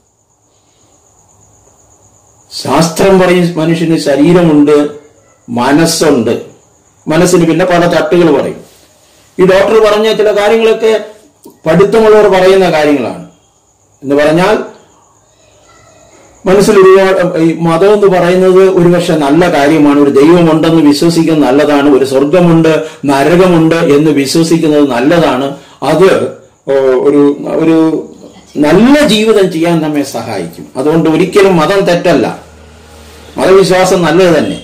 Speaker 1: ശാസ്ത്രം പറയും മനുഷ്യന് ശരീരമുണ്ട് മനസ്സുണ്ട് മനസ്സിന് പിന്നെ പല തട്ടുകൾ പറയും ഈ ഡോക്ടർ പറഞ്ഞ ചില കാര്യങ്ങളൊക്കെ പഠിത്തമുള്ളവർ പറയുന്ന കാര്യങ്ങളാണ് എന്ന് പറഞ്ഞാൽ മനസ്സിൽ ഒരുപാട് ഈ മതം എന്ന് പറയുന്നത് ഒരുപക്ഷെ നല്ല കാര്യമാണ് ഒരു ദൈവമുണ്ടെന്ന് വിശ്വസിക്കുന്നത് നല്ലതാണ് ഒരു സ്വർഗമുണ്ട് നരകമുണ്ട് എന്ന് വിശ്വസിക്കുന്നത് നല്ലതാണ് അത് ഓ, ഒരു ഒരു നല്ല ജീവിതം ചെയ്യാൻ നമ്മെ സഹായിക്കും അതുകൊണ്ട് ഒരിക്കലും മതം തെറ്റല്ല മതവിശ്വാസം നല്ലത് തന്നെ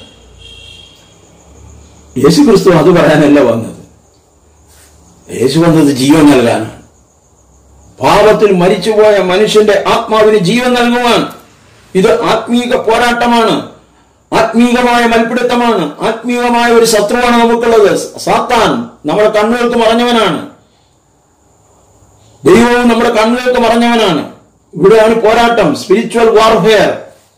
Speaker 1: യേശു ക്രിസ്തു അത് പറയാനല്ല വന്നത് യേശു വന്നത് ജീവൻ നൽകാനാണ് പാപത്തിൽ മരിച്ചുപോയ മനുഷ്യന്റെ ആത്മാവിന് ജീവൻ നൽകുവാൻ ഇത് ആത്മീക പോരാട്ടമാണ് ആത്മീകമായ മൽപ്പിടുത്തമാണ് ആത്മീകമായ ഒരു ശത്രുവാണ് നമുക്കുള്ളത് സാത്താൻ നമ്മുടെ കണ്ണുകൾക്ക് മറഞ്ഞവനാണ് ദൈവവും നമ്മുടെ കണ്ണുകൾക്ക് മറഞ്ഞവനാണ് ഇവിടെയാണ് പോരാട്ടം സ്പിരിച്വൽ വാർഫെയർ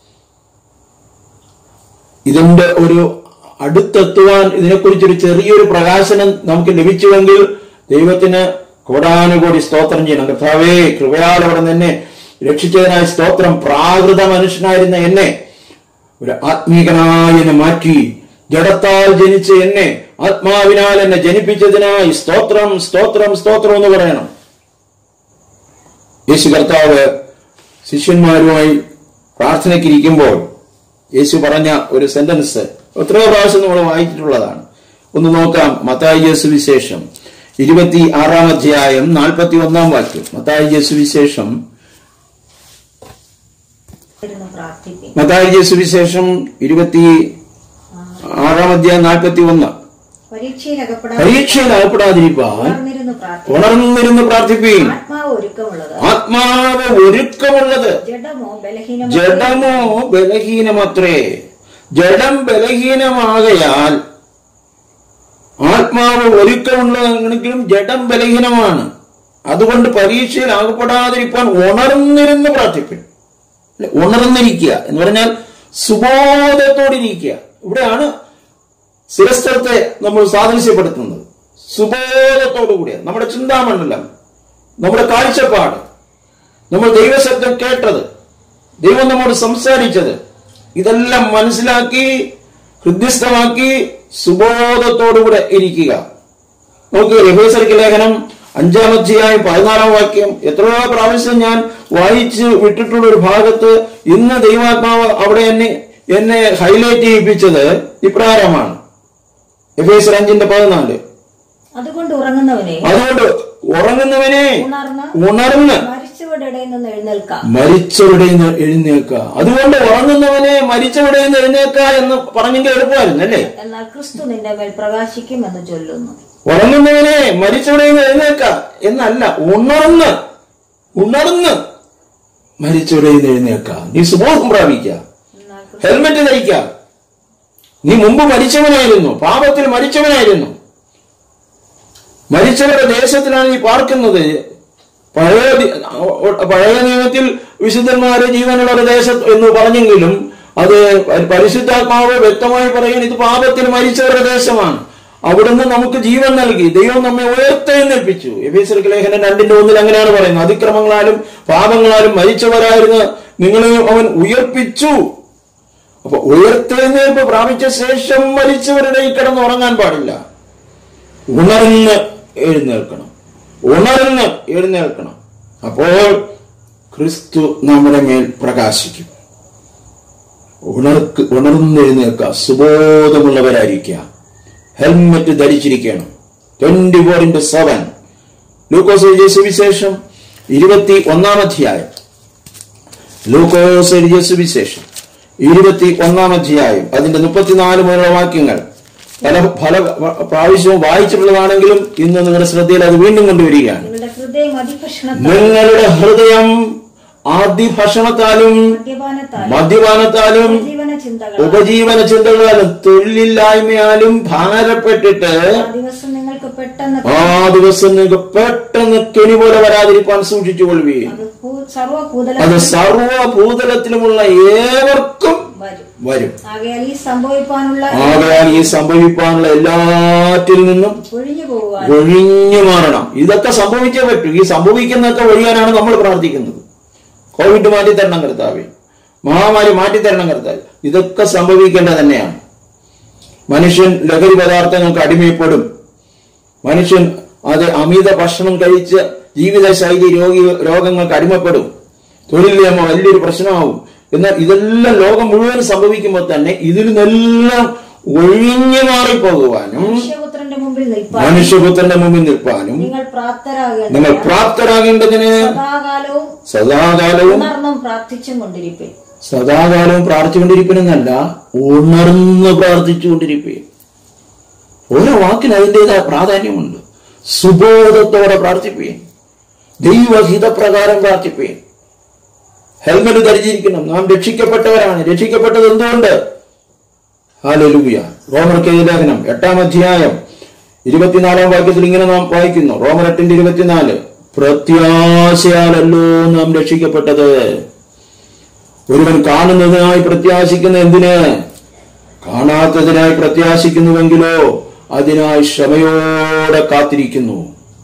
Speaker 1: ഇതിന്റെ ഒരു അടുത്തെത്തുവാൻ ഇതിനെക്കുറിച്ചൊരു ചെറിയൊരു പ്രകാശനം നമുക്ക് ലഭിച്ചുവെങ്കിൽ ദൈവത്തിന് കോടാനുകോടി സ്തോത്രം ചെയ്യണം കർത്താവേ കൃപയാൽ അവിടെ എന്നെ രക്ഷിച്ചതിനായ സ്തോത്രം പ്രാകൃത മനുഷ്യനായിരുന്ന എന്നെ ഒരു ആത്മീകനായി എന്നെ മാറ്റി ജഡത്താൽ ജനിച്ച എന്നെ ആത്മാവിനാൽ എന്നെ ജനിപ്പിച്ചതിനായി സ്തോത്രം സ്തോത്രം സ്തോത്രം എന്ന് പറയണം യേശു കർത്താവ് ശിഷ്യന്മാരുമായി പ്രാർത്ഥനയ്ക്കിരിക്കുമ്പോൾ യേശു പറഞ്ഞ ഒരു സെന്റൻസ് എത്രയോ പ്രാവശ്യം നമ്മൾ വായിച്ചിട്ടുള്ളതാണ് ഒന്ന് നോക്കാം മത്തായി സുവിശേഷം ഇരുപത്തി ആറാം അധ്യായം നാൽപ്പത്തി ഒന്നാം വാക്യം മത്തായി സുവിശേഷം
Speaker 2: ഇരുന്ന് പ്രാർത്ഥിപ്പിൻ
Speaker 1: മത്തായി സുവിശേഷം ഇരുപത്തി ആറാം അധ്യായം നാൽപ്പത്തി ഒന്ന്
Speaker 2: പരീക്ഷയിൽ അകപ്പെടാൻ
Speaker 1: പരീക്ഷയിൽ അകപ്പെടാതിരിക്കാൻ
Speaker 2: ഉണർന്നിരുന്ന് പ്രാർത്ഥിപ്പിൻ
Speaker 1: ഉണർന്നിരുന്ന് പ്രാർത്ഥിപ്പീൻ
Speaker 2: ആത്മാവ് ഒരുക്കമുള്ളത്
Speaker 1: ആത്മാവ് ഒരുക്കമുള്ളത്
Speaker 2: ജഡമോ ബലഹീനമോ
Speaker 1: ജഡമോ ബലഹീനമത്രേ ജഡം ബലഹീനമാകയാൽ ആത്മാവ് ഒരുക്കമുള്ളതെങ്കിലും ജഡം ബലഹീനമാണ് അതുകൊണ്ട് പരീക്ഷയിൽ അകപ്പെടാതിരിക്കാൻ ഉണർന്നിരുന്ന് പ്രാർത്ഥിപ്പിൻ അല്ലെ, ഉണർന്നിരിക്കുക എന്ന് പറഞ്ഞാൽ സുബോധത്തോടിരിക്കുക ഇവിടെയാണ് സ്ഥിരസ്ഥലത്തെ നമ്മൾ സാദൃശ്യപ്പെടുത്തുന്നത് സുബോധത്തോടുകൂടിയ നമ്മുടെ ചിന്താമണ്ഡലം നമ്മുടെ കാഴ്ചപ്പാട് നമ്മൾ ദൈവശബ്ദം കേട്ടത് ദൈവം നമ്മോട് സംസാരിച്ചത് ഇതെല്ലാം മനസ്സിലാക്കി ഹൃദ്യസ്ഥമാക്കി സുബോധത്തോടുകൂടെ ഇരിക്കുക നോക്കുക രഹേസർക്ക് ലേഖനം അഞ്ചാം അധ്യായം പതിനാലാം വാക്യം എത്രയോ പ്രാവശ്യം ഞാൻ വായിച്ച് വിട്ടിട്ടുള്ള ഒരു ഭാഗത്ത് ഇന്ന് ദൈവാത്മാവ് അവിടെ എന്നെ എന്നെ ഹൈലൈറ്റ് ചെയ്യിപ്പിച്ചത് ഇപ്രകാരമാണ് എഫേസർ അഞ്ചിന്റെ പതിനാല്
Speaker 2: അതുകൊണ്ട് ഉറങ്ങുന്നവനെ
Speaker 1: അതുകൊണ്ട് ഉറങ്ങുന്നവനെ
Speaker 2: ഉണർന്ന്
Speaker 1: ഉണർന്ന്
Speaker 2: മരിച്ചവരുടെ ഇടയിൽ നിന്ന് എഴുന്നേൽക്കാം
Speaker 1: മരിച്ചവിടെ നിന്ന് എഴുന്നേൽക്കുക അതുകൊണ്ട് ഉറങ്ങുന്നവനെ മരിച്ചവിടെ നിന്ന് എഴുന്നേൽക്കുക എന്ന് പറഞ്ഞെങ്കിൽ എളുപ്പമായിരുന്നു അല്ലേ
Speaker 2: എന്നാൽ ക്രിസ്തു നിന്റെ മേൽ പ്രകാശിക്കും എന്ന് ചൊല്ലുന്നു
Speaker 1: ഉറങ്ങുന്നവനെ മരിച്ചവിടെ നിന്ന് എഴുന്നേൽക്കുക എന്നല്ല ഉണർന്ന് ഉണർന്ന് മരിച്ചവിടെ നിന്ന് എഴുന്നേൽക്കുക നീ സുബോധം പ്രാപിക്കുക
Speaker 2: എന്നാൽ
Speaker 1: ഹെൽമെറ്റ് ധരിക്കുക നീ മുമ്പ് മരിച്ചവനായിരുന്നു പാപത്തിൽ മരിച്ചവനായിരുന്നു മരിച്ചവരുടെ ദേശത്തിലാണ് നീ പാർക്കുന്നത് പഴയ ദി- പഴയ നിയമത്തിൽ വിശുദ്ധന്മാരെ ജീവനുള്ള ഒരു ദേശം എന്ന് പറഞ്ഞെങ്കിലും അത് പരിശുദ്ധാത്മാവ് വ്യക്തമായി പറയുന്നത് ഇത് പാപത്തിൽ മരിച്ചവരുടെ ദേശമാണ് അവിടുന്ന് നമുക്ക് ജീവൻ നൽകി ദൈവം നമ്മെ ഉയർത്തെഴുന്നേൽപ്പിച്ചു എബീസർ ലേഖനം രണ്ടിന്റെ ഒന്നിൽ അങ്ങനെയാണ് പറയുന്നത് അതിക്രമങ്ങളാലും പാപങ്ങളാലും മരിച്ചവരായിരുന്നു നിങ്ങളെയും അവൻ ഉയർപ്പിച്ചു അപ്പൊ ഉയർത്തെഴുന്നേൽപ്പ് പ്രാപിച്ച ശേഷം മരിച്ചവരുടെ ഈ കിടന്ന് ഉറങ്ങാൻ പാടില്ല ഉണർന്ന് എഴുന്നേൽക്കണം ഉണർന്ന് എഴുന്നേൽക്കണം അപ്പോൾ ക്രിസ്തു നമ്മുടെ മേൽ പ്രകാശിക്കും ഉണർക്ക് ഉണർന്ന് എഴുന്നേൽക്കുക സുബോധമുള്ളവരായിരിക്കുക ഹെൽമെറ്റ് ധരിച്ചിരിക്കണം ട്വന്റി ഫോർ ഇന്റു സെവൻ ലൂക്കോസ് എഴുതിയ സുവിശേഷം ഇരുപത്തി ഒന്നാം അധ്യായം ലൂക്കോസ് എഴുതിയ സുവിശേഷം ഇരുപത്തി ഒന്നാം അധ്യായം അതിന്റെ മുപ്പത്തിനാല് മുതലുള്ള വാക്യങ്ങൾ പല പല പ്രാവശ്യവും വായിച്ചിട്ടുള്ളതാണെങ്കിലും ഇന്ന് നിങ്ങളുടെ ശ്രദ്ധയിൽ അത് വീണ്ടും കൊണ്ടുവരികയാണ്
Speaker 2: നിങ്ങളുടെ ഹൃദയം അതിഭക്ഷണത്താൽ
Speaker 1: നിങ്ങളുടെ ഹൃദയം ആദ്യഭക്ഷണത്താലും
Speaker 2: മദ്യപാനത്താൽ
Speaker 1: മദ്യപാനത്താലും
Speaker 2: ജീവന ചിന്തകൾ
Speaker 1: ഉപജീവന ചിന്തകളാലും തൊഴിലില്ലായ്മയാലും ഭാരപ്പെട്ടിട്ട്
Speaker 2: ആ ദിവസം നിങ്ങൾക്ക് പെട്ടെന്ന്
Speaker 1: ആ ദിവസം നിങ്ങൾക്ക് പെട്ടെന്ന് കെണി പോലെ വരാതിരിക്കാൻ സൂക്ഷിച്ചുകൊള്ളുകയും
Speaker 2: അത് ഭൂ- സർവ്വഭൂതല
Speaker 1: അത് സർവഭൂതലത്തിലുമുള്ള ഏവർക്കും
Speaker 2: വരും
Speaker 1: വരും
Speaker 2: ആകയാൽ ഈ സംഭവിപ്പാനുള്ള
Speaker 1: ആകയാൽ ഈ സംഭവിക്കാനുള്ള എല്ലാറ്റിൽ നിന്നും
Speaker 2: ഒഴിഞ്ഞു പോകുവാൻ
Speaker 1: ഒഴിഞ്ഞു മാറണം ഇതൊക്കെ സംഭവിച്ചേ പറ്റൂ ഈ സംഭവിക്കുന്നതൊക്കെ ഒഴിയാനാണ് നമ്മൾ പ്രാർത്ഥിക്കുന്നത് കോവിഡ് മാറ്റിത്തരണം കർത്താവെ മഹാമാരി മാറ്റിത്തരണം കർത്താവ് ഇതൊക്കെ സംഭവിക്കേണ്ടത് തന്നെയാണ് മനുഷ്യൻ ലഹരി പദാർത്ഥങ്ങൾക്ക് അടിമയപ്പെടും മനുഷ്യൻ അത് അമിത ഭക്ഷണം കഴിച്ച് ജീവിതശൈലി രോഗി രോഗങ്ങൾക്ക് അടിമപ്പെടും തൊഴിലില്ലായ്മ വലിയൊരു പ്രശ്നമാവും എന്നാൽ ഇതെല്ലാം ലോകം മുഴുവൻ സംഭവിക്കുമ്പോൾ തന്നെ ഇതിൽ നിന്നെല്ലാം ഒഴിഞ്ഞു മാറിപ്പോകുവാനും
Speaker 2: മനുഷ്യപുത്രന്റെ മുമ്പിൽ നിൽപ്പാൻ
Speaker 1: മനുഷ്യപുത്രന്റെ മുമ്പിൽ നിൽപ്പാനും
Speaker 2: നിങ്ങൾ പ്രാപ്തരാകേണ്ട
Speaker 1: നിങ്ങൾ പ്രാപ്തരാകേണ്ടതിന്
Speaker 2: സദാകാലവും
Speaker 1: സദാകാലവും
Speaker 2: ഉണർന്നും പ്രാർത്ഥിച്ചും കൊണ്ടിരിപ്പേ
Speaker 1: സദാകാലവും പ്രാർത്ഥിച്ചുകൊണ്ടിരിപ്പനെന്നല്ല ഉണർന്ന് പ്രാർത്ഥിച്ചുകൊണ്ടിരിപ്പേ ഓരോ വാക്കിന് അതിൻ്റെതായ പ്രാധാന്യമുണ്ട് സുബോധത്തോടെ പ്രാർത്ഥിപ്പേ ദൈവഹിതപ്രകാരം പ്രാർത്ഥിപ്പേ ഹെൽമെറ്റ് ധരിച്ചിരിക്കണം നാം രക്ഷിക്കപ്പെട്ടവരാണ് രക്ഷിക്കപ്പെട്ടത് എന്തുകൊണ്ട് ഹാലലൂയ റോമർ ലേഖനം എട്ടാം അധ്യായം ഇരുപത്തിനാലാം വാക്യത്തിൽ ഇങ്ങനെ നാം വായിക്കുന്നു റോമർ എട്ടിന്റെ ഇരുപത്തിനാല് പ്രത്യാശയാലല്ലോ നാം രക്ഷിക്കപ്പെട്ടത് ഒരുവൻ കാണുന്നതിനായി പ്രത്യാശിക്കുന്ന എന്തിന് കാണാത്തതിനായി പ്രത്യാശിക്കുന്നുവെങ്കിലോ അതിനായി ക്ഷമയോടെ കാത്തിരിക്കുന്നു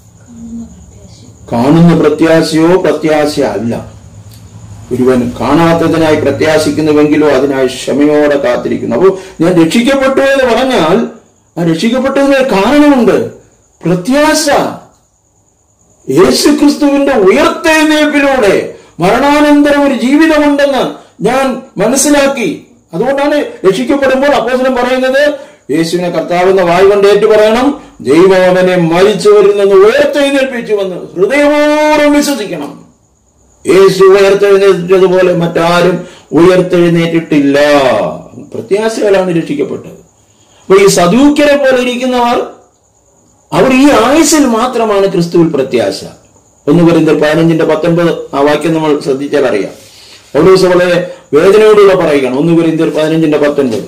Speaker 1: കാണുന്ന പ്രത്യാശയോ പ്രത്യാശ അല്ല ഒരുവൻ കാണാത്തതിനായി പ്രത്യാശിക്കുന്നുവെങ്കിലോ അതിനായി ക്ഷമയോടെ കാത്തിരിക്കുന്നു അപ്പോൾ ഞാൻ രക്ഷിക്കപ്പെട്ടു എന്ന് പറഞ്ഞാൽ ആ രക്ഷിക്കപ്പെട്ടതിന് ഒരു കാരണമുണ്ട് പ്രത്യാശ യേശു ക്രിസ്തുവിന്റെ ഉയർത്തെഴുന്നേൽപ്പിലൂടെ മരണാനന്തരം ഒരു ജീവിതമുണ്ടെന്ന് ഞാൻ മനസ്സിലാക്കി അതുകൊണ്ടാണ് രക്ഷിക്കപ്പെടുമ്പോൾ അപ്പോസനം പറയുന്നത് യേശുവിനെ കർത്താവെന്ന വായു കൊണ്ട് ഏറ്റു പറയണം ദൈവം അവനെ മരിച്ചവരിൽ നിന്ന് ഉയർത്തെഴുന്നേൽപ്പിച്ചുവെന്ന് ഹൃദയപൂർവ്വം വിശ്വസിക്കണം യേശു ഉയർത്തെഴുന്നേറ്റതുപോലെ മറ്റാരും ഉയർത്തെഴുന്നേറ്റിട്ടില്ല പ്രത്യാശകളാണ് രക്ഷിക്കപ്പെട്ടത് അപ്പൊ ഈ സദൂക്യരെ പോലെ ഇരിക്കുന്നവർ അവർ ഈ ആയുസിൽ മാത്രമാണ് ക്രിസ്തുവിൽ പ്രത്യാശ ഒന്ന് പറയുന്നത് പതിനഞ്ചിന്റെ പത്തൊൻപത് ആ വാക്യം നമ്മൾ ശ്രദ്ധിച്ചാൽ അറിയാം ഒരു ദിവസം വളരെ വേദനയോടുകൂടെ പറയുകയാണ് ഒന്ന് പറയുന്നത് പതിനഞ്ചിന്റെ പത്തൊൻപത്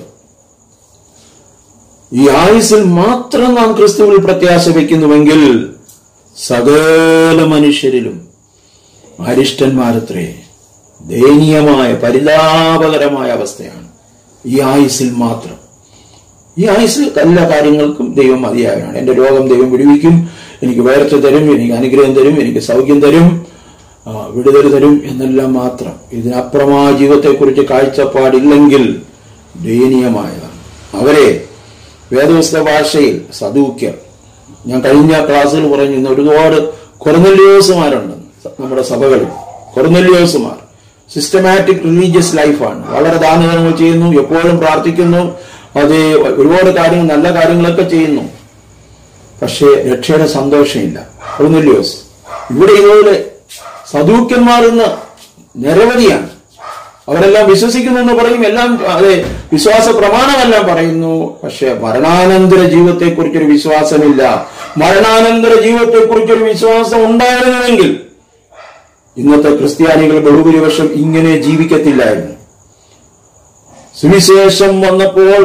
Speaker 1: ഈ ആയുസിൽ മാത്രം നാം ക്രിസ്തുവിൽ പ്രത്യാശ വയ്ക്കുന്നുവെങ്കിൽ സകല മനുഷ്യരിലും അരിഷ്ടന്മാരത്രേ ദയനീയമായ പരിതാപകരമായ അവസ്ഥയാണ് ഈ ആയുസിൽ മാത്രം ഈ ആയുസിൽ എല്ലാ കാര്യങ്ങൾക്കും ദൈവം മതിയായതാണ് എന്റെ രോഗം ദൈവം വിടുവിക്കും എനിക്ക് വേർച്ച തരും എനിക്ക് അനുഗ്രഹം തരും എനിക്ക് സൗഖ്യം തരും ആ, വിടുതൽ തരും എന്നെല്ലാം മാത്രം ഇതിനപ്പുറമായ ജീവിതത്തെക്കുറിച്ച് കാഴ്ചപ്പാടില്ലെങ്കിൽ ദയനീയമായതാണ് അവരെ വേദവസ്ത ഭാഷയിൽ സദൂക്യർ ഞാൻ കഴിഞ്ഞ ക്ലാസ്സുകൾ പറഞ്ഞു ഇന്ന് ഒരുപാട് കൊറനെല്ലിയോസുമാരുണ്ട് നമ്മുടെ സഭകളിൽ കൊറനെല്ലിയോസുമാർ സിസ്റ്റമാറ്റിക് റിലീജിയസ് ലൈഫാണ് വളരെ ദാനധർമ്മങ്ങൾ ചെയ്യുന്നു എപ്പോഴും പ്രാർത്ഥിക്കുന്നു അത് ഒരുപാട് കാര്യങ്ങൾ നല്ല കാര്യങ്ങളൊക്കെ ചെയ്യുന്നു പക്ഷേ രക്ഷയുടെ സന്തോഷമില്ല കൊറനെല്ലിയോസ് ഇവിടെ ഇതുപോലെ സദൂക്യന്മാർ ഇന്ന് നിരവധിയാണ് അവരെല്ലാം വിശ്വസിക്കുന്നു എന്ന് പറയും എല്ലാം അതെ വിശ്വാസ പ്രമാണമെല്ലാം പറയുന്നു പക്ഷെ മരണാനന്തര ജീവിതത്തെക്കുറിച്ചൊരു വിശ്വാസമില്ല മരണാനന്തര ജീവിതത്തെക്കുറിച്ചൊരു വിശ്വാസം ഉണ്ടായിരുന്നുവെങ്കിൽ ഇന്നത്തെ ക്രിസ്ത്യാനികൾ ബഹുഭൂരിപക്ഷം ഇങ്ങനെ ജീവിക്കത്തില്ലായിരുന്നു സുവിശേഷം വന്നപ്പോൾ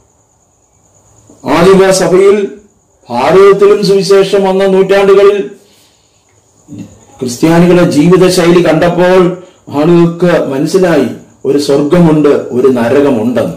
Speaker 1: ആദിമ സഭയിൽ ഭാരതത്തിലും സുവിശേഷം വന്ന നൂറ്റാണ്ടുകളിൽ ക്രിസ്ത്യാനികളുടെ ജീവിത ശൈലി കണ്ടപ്പോൾ ആളുകൾക്ക് മനസ്സിലായി ഒരു സ്വർഗമുണ്ട് ഒരു നരകമുണ്ടെന്ന്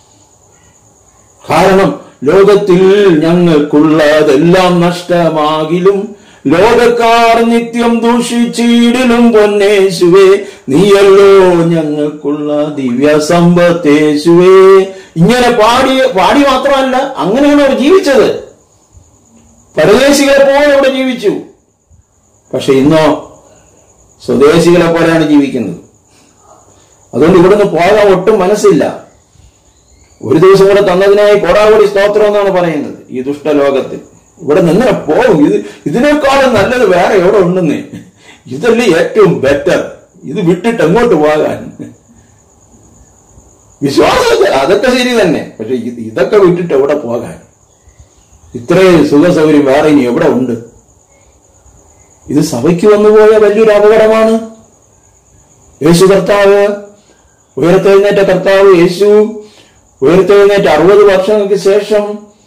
Speaker 1: കാരണം ലോകത്തിൽ ഞങ്ങൾക്കുള്ളതെല്ലാം നഷ്ടമാകിലും ലോകക്കാർ നിത്യം ദൂഷിച്ചിടിലും പൊന്നേശുവേ നീയല്ലോ ഞങ്ങൾക്കുള്ള ദിവ്യ സമ്പത്തേശുവേ ഇങ്ങനെ പാടി പാടി മാത്രമല്ല അങ്ങനെയാണ് അവർ ജീവിച്ചത് പരദേശികളെ പോലെ അവിടെ ജീവിച്ചു പക്ഷെ ഇന്നോ സ്വദേശികളെ പോലെയാണ് ജീവിക്കുന്നത് അതുകൊണ്ട് ഇവിടുന്ന് പോകാൻ ഒട്ടും മനസ്സില്ല ഒരു ദിവസം കൂടെ തന്നതിനായി കോടാകോടി സ്തോത്രം എന്നാണ് പറയുന്നത് ഈ ദുഷ്ടലോകത്തിൽ ഇവിടെ നിന്ന് പോകും ഇത് ഇതിനേക്കാളും നല്ലത് വേറെ എവിടെ ഉണ്ടെന്ന് ഇതല്ലേ ഏറ്റവും ബെറ്റർ ഇത് വിട്ടിട്ട് എങ്ങോട്ട് പോകാൻ വിശ്വാസം അതൊക്കെ ശരി തന്നെ പക്ഷെ ഇത് ഇതൊക്കെ വിട്ടിട്ട് എവിടെ പോകാൻ ഇത്രയും സുഖ സൗകര്യം വേറെ ഇനി എവിടെ ഉണ്ട് ഇത് സഭയ്ക്ക് വന്നുപോയ വലിയൊരു അപകടമാണ് യേശു കർത്താവ് ഉയർത്തെഴുന്നേറ്റ കർത്താവ് യേശു ഉയർത്തെഴുന്നേറ്റ അറുപത് വർഷങ്ങൾക്ക് ശേഷം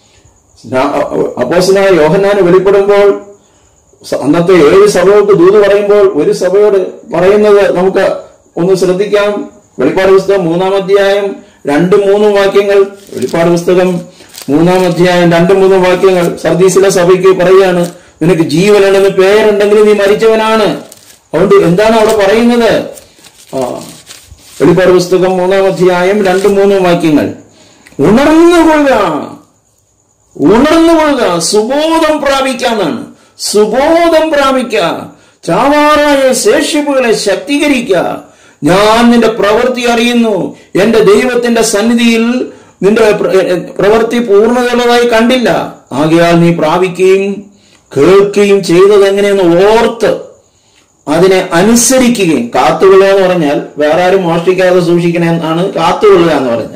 Speaker 1: അപ്പോസിനായ യോഹന്നാന് വെളിപ്പെടുമ്പോൾ സ- അന്നത്തെ ഏഴ് സഭകൾക്ക് ദൂത് പറയുമ്പോൾ ഒരു സഭയോട് പറയുന്നത് നമുക്ക് ഒന്ന് ശ്രദ്ധിക്കാം വെളിപ്പാട് പുസ്തകം മൂന്നാം അധ്യായം രണ്ടും മൂന്നും വാക്യങ്ങൾ വെളിപ്പാട് പുസ്തകം മൂന്നാം അധ്യായം രണ്ടും മൂന്നും വാക്യങ്ങൾ സർദീസിലെ സഭയ്ക്ക് പറയുകയാണ് നിനക്ക് ജീവനുണ്ടെന്ന് പേരുണ്ടെങ്കിൽ നീ മരിച്ചവനാണ് അതുകൊണ്ട് എന്താണ് അവിടെ പറയുന്നത് ആ വെളിപ്പാട് പുസ്തകം മൂന്നാം അധ്യായം രണ്ടും മൂന്നും വാക്യങ്ങൾ ഉണർന്നുകൊള്ളുക ഉണർന്നുകൊള്ളുക സുബോധം പ്രാപിക്കാന്നാണ് സുബോധം പ്രാപിക്കുക ചാവാറായ ശേഷിപ്പുകളെ ശക്തീകരിക്കുക ഞാൻ നിന്റെ പ്രവൃത്തി അറിയുന്നു എന്റെ ദൈവത്തിന്റെ സന്നിധിയിൽ നിന്റെ പ്ര- പ്രവൃത്തി പൂർണ്ണതയുള്ളതായി കണ്ടില്ല ആകയാൽ നീ പ്രാപിക്കുകയും കേൾക്കുകയും ചെയ്തത് എങ്ങനെയെന്ന് ഓർത്ത് അതിനെ അനുസരിക്കുകയും കാത്തുകൊള്ളുക എന്ന് പറഞ്ഞാൽ വേറെ ആരും മോഷ്ടിക്കാതെ സൂക്ഷിക്കണേ എന്നാണ് കാത്തുകൊള്ളുക എന്ന് പറഞ്ഞാൽ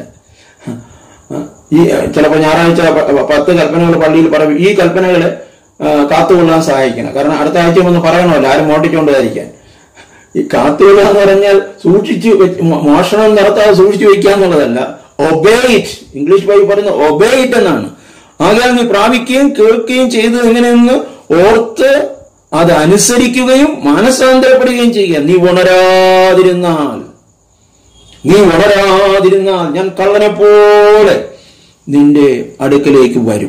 Speaker 1: ഈ ചിലപ്പോൾ ഞായറാഴ്ച പ- പത്ത് കൽപ്പനകൾ പള്ളിയിൽ പറയും ഈ കൽപ്പനകളെ ആ, കാത്തുകൊള്ളാൻ സഹായിക്കണം കാരണം അടുത്ത ആഴ്ച ഒന്ന് പറയണമല്ലോ ആരും മോട്ടിച്ചുകൊണ്ടായിരിക്കാൻ ഈ കാത്തുകൊള്ളുക എന്ന് പറഞ്ഞാൽ സൂക്ഷിച്ച് വെച്ച് മോ- മോഷണം നടത്താതെ സൂക്ഷിച്ചു വെക്കുക എന്നുള്ളതല്ല ഒബേറ്റ് ഇംഗ്ലീഷ് ബൈ പറയുന്ന ഒബേറ്റ് എന്നാണ് ആകയാൽ നീ പ്രാപിക്കുകയും കേൾക്കുകയും ചെയ്തത് എങ്ങനെയെന്ന് ഓർത്ത് അത് അനുസരിക്കുകയും മാനസാന്തരപ്പെടുകയും ചെയ്യുക നീ ഉണരാതിരുന്നാൽ നീ വളരാതിരുന്നാൽ ഞാൻ കള്ളനെ പോലെ നിന്റെ അടുക്കലേക്ക് വരും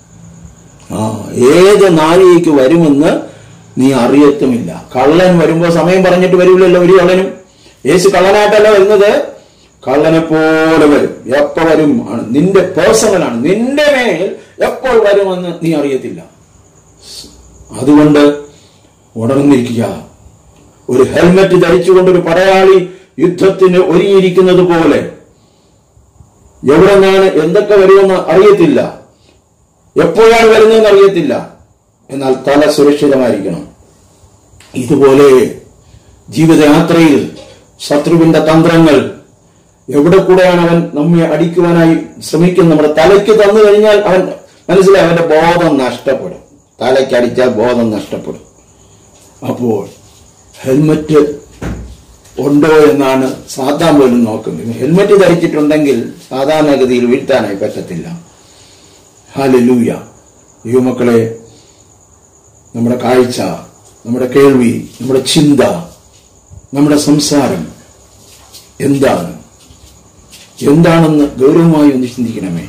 Speaker 1: ആ ഏത് നാഴികയ്ക്ക് വരുമെന്ന് നീ അറിയത്തുമില്ല കള്ളൻ വരുമ്പോ സമയം പറഞ്ഞിട്ട് വരില്ലല്ലോ ഒരു കള്ളനും യേശു കള്ളനായിട്ടല്ല വരുന്നത് കള്ളനെ പോലെ വരും എപ്പ വരും ആണ് നിന്റെ പേഴ്സണലാണ് നിന്റെ മേൽ എപ്പോൾ വരുമെന്ന് നീ അറിയത്തില്ല അതുകൊണ്ട് ഉണർന്നിരിക്കുക ഒരു ഹെൽമറ്റ് ധരിച്ചുകൊണ്ട് ഒരു പടയാളി യുദ്ധത്തിന് ഒരുങ്ങിയിരിക്കുന്നത് പോലെ എവിടെ നിന്നാണ് എന്തൊക്കെ വരുമെന്ന് അറിയത്തില്ല എപ്പോഴാണ് വരുന്നതെന്ന് അറിയത്തില്ല എന്നാൽ തല സുരക്ഷിതമായിരിക്കണം ഇതുപോലെ ജീവിതയാത്രയിൽ ശത്രുവിന്റെ തന്ത്രങ്ങൾ എവിടെ കൂടെയാണ് അവൻ നമ്മെ അടിക്കുവാനായി ശ്രമിക്കുന്നത് നമ്മുടെ തലയ്ക്ക് തന്നു കഴിഞ്ഞാൽ അവൻ മനസ്സിലായി അവന്റെ ബോധം നഷ്ടപ്പെടും തലയ്ക്ക് അടിച്ചാൽ ബോധം നഷ്ടപ്പെടും അപ്പോൾ ഹെൽമറ്റ് ഉണ്ടോ എന്നാണ് സാധാരണ പോലും നോക്കുന്നത് ഹെൽമറ്റ് ധരിച്ചിട്ടുണ്ടെങ്കിൽ സാധാരണഗതിയിൽ വീഴ്ത്താനായി പറ്റത്തില്ല ഹാലലൂയ യുവമക്കളെ നമ്മുടെ കാഴ്ച നമ്മുടെ കേൾവി നമ്മുടെ ചിന്ത നമ്മുടെ സംസാരം എന്താണ് എന്താണെന്ന് ഗൗരവമായി ഒന്ന് ചിന്തിക്കണമേ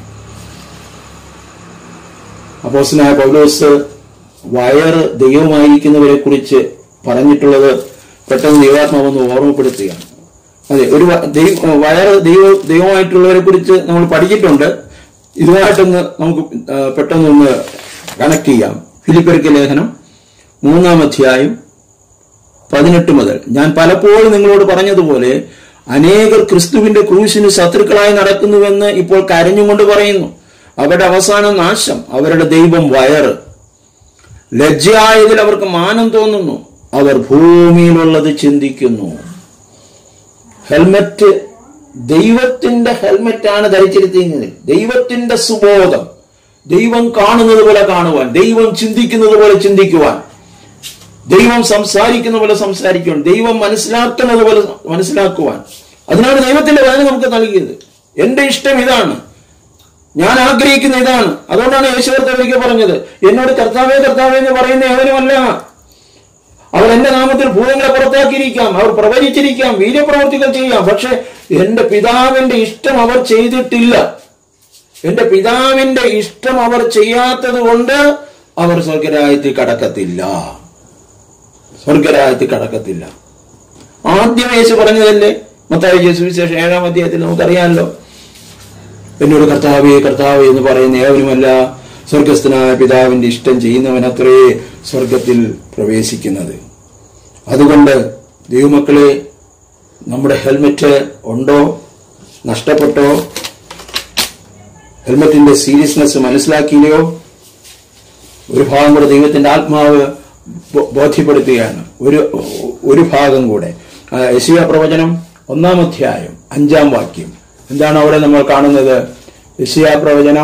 Speaker 1: അപ്പോസ്തലനായ പൗലോസ് വയറ് ദൈവമായിരിക്കുന്നവരെ കുറിച്ച് പറഞ്ഞിട്ടുള്ളത് പെട്ടെന്ന് ദൈവാത്മാവെന്ന് ഓർമ്മപ്പെടുത്തുകയാണ് അതെ ഒരു വ- ദൈവ വയറ് ദൈവ ദൈവമായിട്ടുള്ളവരെ കുറിച്ച് നമ്മൾ പഠിച്ചിട്ടുണ്ട് ഇതുമായിട്ടൊന്ന് നമുക്ക് ആ, പെട്ടെന്നൊന്ന് കണക്ട് ചെയ്യാം ഫിലിപ്പർക്ക് ലേഖനം മൂന്നാം അധ്യായം പതിനെട്ട് മുതൽ ഞാൻ പലപ്പോഴും നിങ്ങളോട് പറഞ്ഞതുപോലെ അനേകർ ക്രിസ്തുവിന്റെ ക്രൂശിന് ശത്രുക്കളായി നടക്കുന്നുവെന്ന് ഇപ്പോൾ കരഞ്ഞുകൊണ്ട് പറയുന്നു അവരുടെ അവസാന നാശം അവരുടെ ദൈവം വയറ് ലജ്ജയായതിൽ അവർക്ക് മാനം തോന്നുന്നു അവർ ഭൂമിയിലുള്ളത് ചിന്തിക്കുന്നു ഹെൽമറ്റ് ദൈവത്തിന്റെ ഹെൽമറ്റാണ് ധരിച്ചിരിക്കുന്നത് ദൈവത്തിന്റെ സുബോധം ദൈവം കാണുന്നത് പോലെ കാണുവാൻ ദൈവം ചിന്തിക്കുന്നത് പോലെ ചിന്തിക്കുവാൻ ദൈവം സംസാരിക്കുന്ന പോലെ സംസാരിക്കുവാൻ ദൈവം മനസ്സിലാക്കുന്നത് പോലെ മനസ്സിലാക്കുവാൻ അതിനാണ് ദൈവത്തിന്റെ വേദന നമുക്ക് നൽകിയത് എന്റെ ഇഷ്ടം ഇതാണ് ഞാൻ ആഗ്രഹിക്കുന്ന ഇതാണ് അതുകൊണ്ടാണ് യേശുവർത്തലേക്ക് പറഞ്ഞത് എന്നോട് കർത്താവേ കർത്താവേ എന്ന് പറയുന്ന ഏവനുമല്ല അവർ എന്റെ നാമത്തിൽ ഭൂതങ്ങളെ പുറത്താക്കിയിരിക്കാം അവർ പ്രവചിച്ചിരിക്കാം വീര്യപ്രവർത്തികൾ ചെയ്യാം പക്ഷെ എന്റെ പിതാവിന്റെ ഇഷ്ടം അവർ ചെയ്തിട്ടില്ല എന്റെ പിതാവിന്റെ ഇഷ്ടം അവർ ചെയ്യാത്തത് കൊണ്ട് അവർ സ്വർഗരാജ്യത്തിൽ കടക്കത്തില്ല സ്വർഗരാജ്യത്തിൽ കടക്കത്തില്ല ആദ്യം യേശു പറഞ്ഞതല്ലേ മത്തായി സുവിശേഷം ഏഴാം അധ്യായത്തിൽ നമുക്കറിയാമല്ലോ എന്നോട് കർത്താവേ കർത്താവേ എന്ന് പറയുന്ന ഏവനുമല്ല സ്വർഗസ്ഥനായ പിതാവിന്റെ ഇഷ്ടം ചെയ്യുന്നവനത്രേ സ്വർഗത്തിൽ പ്രവേശിക്കുന്നത് അതുകൊണ്ട് ദൈവമക്കളെ നമ്മുടെ ഹെൽമെറ്റ് ഉണ്ടോ നഷ്ടപ്പെട്ടോ ഹെൽമെറ്റിന്റെ സീരിയസ്നെസ് മനസ്സിലാക്കിയില്ലയോ ഒരു ഭാഗം കൂടെ ദൈവത്തിന്റെ ആത്മാവ് ബോ- ബോധ്യപ്പെടുത്തുകയാണ് ഒരു ഒരു ഭാഗം കൂടെ ആ, യെശയ്യാ പ്രവചനം ഒന്നാം അധ്യായം അഞ്ചാം വാക്യം എന്താണ് അവിടെ നമ്മൾ കാണുന്നത് യെശയ്യാ പ്രവചനം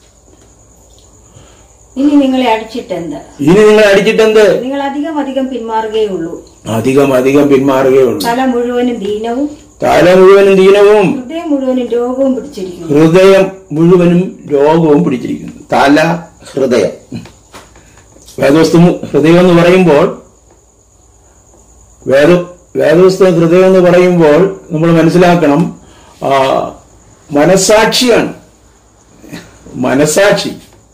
Speaker 2: ഇനി നിങ്ങളെ അടിച്ചിട്ടെന്ത്
Speaker 1: ഇനി നിങ്ങൾ അടിച്ചിട്ടെന്ത്
Speaker 2: നിങ്ങൾ അധികം അധികം പിന്മാറുകയുള്ളൂ
Speaker 1: അധികം അധികം പിന്മാറുകയുള്ളൂ
Speaker 2: തല മുഴുവനും ദീനവും
Speaker 1: തല മുഴുവനും ദീനവും
Speaker 2: ഹൃദയം മുഴുവനും രോഗവും പിടിച്ചിരിക്കുന്നു
Speaker 1: ഹൃദയം മുഴുവനും രോഗവും പിടിച്ചിരിക്കുന്നു തല ഹൃദയം വേദവസ്തു ഹൃദയം എന്ന് പറയുമ്പോൾ വേദ വേദവസ്തു ഹൃദയം എന്ന് പറയുമ്പോൾ നമ്മൾ മനസ്സിലാക്കണം ആ, മനസാക്ഷിയാണ് മനസാക്ഷി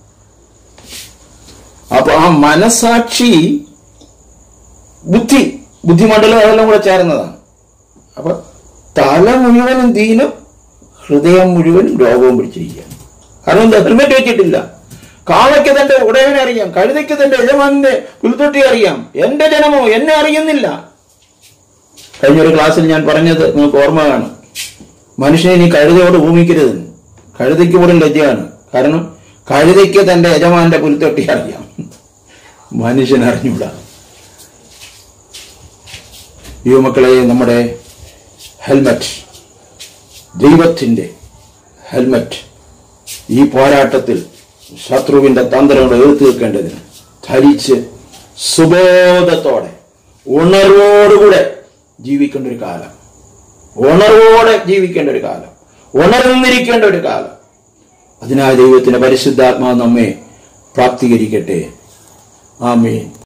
Speaker 1: അപ്പൊ ആ മനസാക്ഷി ബുദ്ധി ബുദ്ധിമണ്ഡലം അതെല്ലാം കൂടെ ചേർന്നതാണ് അപ്പൊ തല മുഴുവനും ദീനം ഹൃദയം മുഴുവനും രോഗവും പിടിച്ചിരിക്കുകയാണ് കാരണം എന്താ ഹെൽമെറ്റ് വെച്ചിട്ടില്ല കാളയ്ക്ക് തന്റെ ഉടയവനെ അറിയാം കഴുതയ്ക്ക് തന്റെ യജമാനന്റെ പുൽത്തൊട്ടി അറിയാം എന്റെ ജനമോ എന്നെ അറിയുന്നില്ല കഴിഞ്ഞൊരു ക്ലാസ്സിൽ ഞാൻ പറഞ്ഞത് നിങ്ങൾക്ക് ഓർമ്മ കാണും മനുഷ്യനെ നീ കഴുതയോട് ഭൂമിക്കരുതെന്ന് കഴുതയ്ക്ക് പോലും ലജ്ജയാണ് കാരണം കഴുതയ്ക്ക് തന്റെ യജമാന്റെ പുൽത്തൊട്ടി അറിയാം മനുഷ്യൻ അറിഞ്ഞൂടാ യുവമക്കളെ നമ്മുടെ ഹെൽമറ്റ് ദൈവത്തിന്റെ ഹെൽമറ്റ് ഈ പോരാട്ടത്തിൽ ശത്രുവിന്റെ തന്ത്രങ്ങളെ എഴുത്തു വെക്കേണ്ടതിന് ധരിച്ച് സുബോധത്തോടെ ഉണർവോടുകൂടെ ജീവിക്കേണ്ട ഒരു കാലം ഉണർവോടെ ജീവിക്കേണ്ട ഒരു കാലം ഉണർന്നിരിക്കേണ്ട ഒരു കാലം അതിനായി ദൈവത്തിന്റെ പരിശുദ്ധാത്മാവ് നമ്മെ പ്രാപ്തീകരിക്കട്ടെ ആമേൻ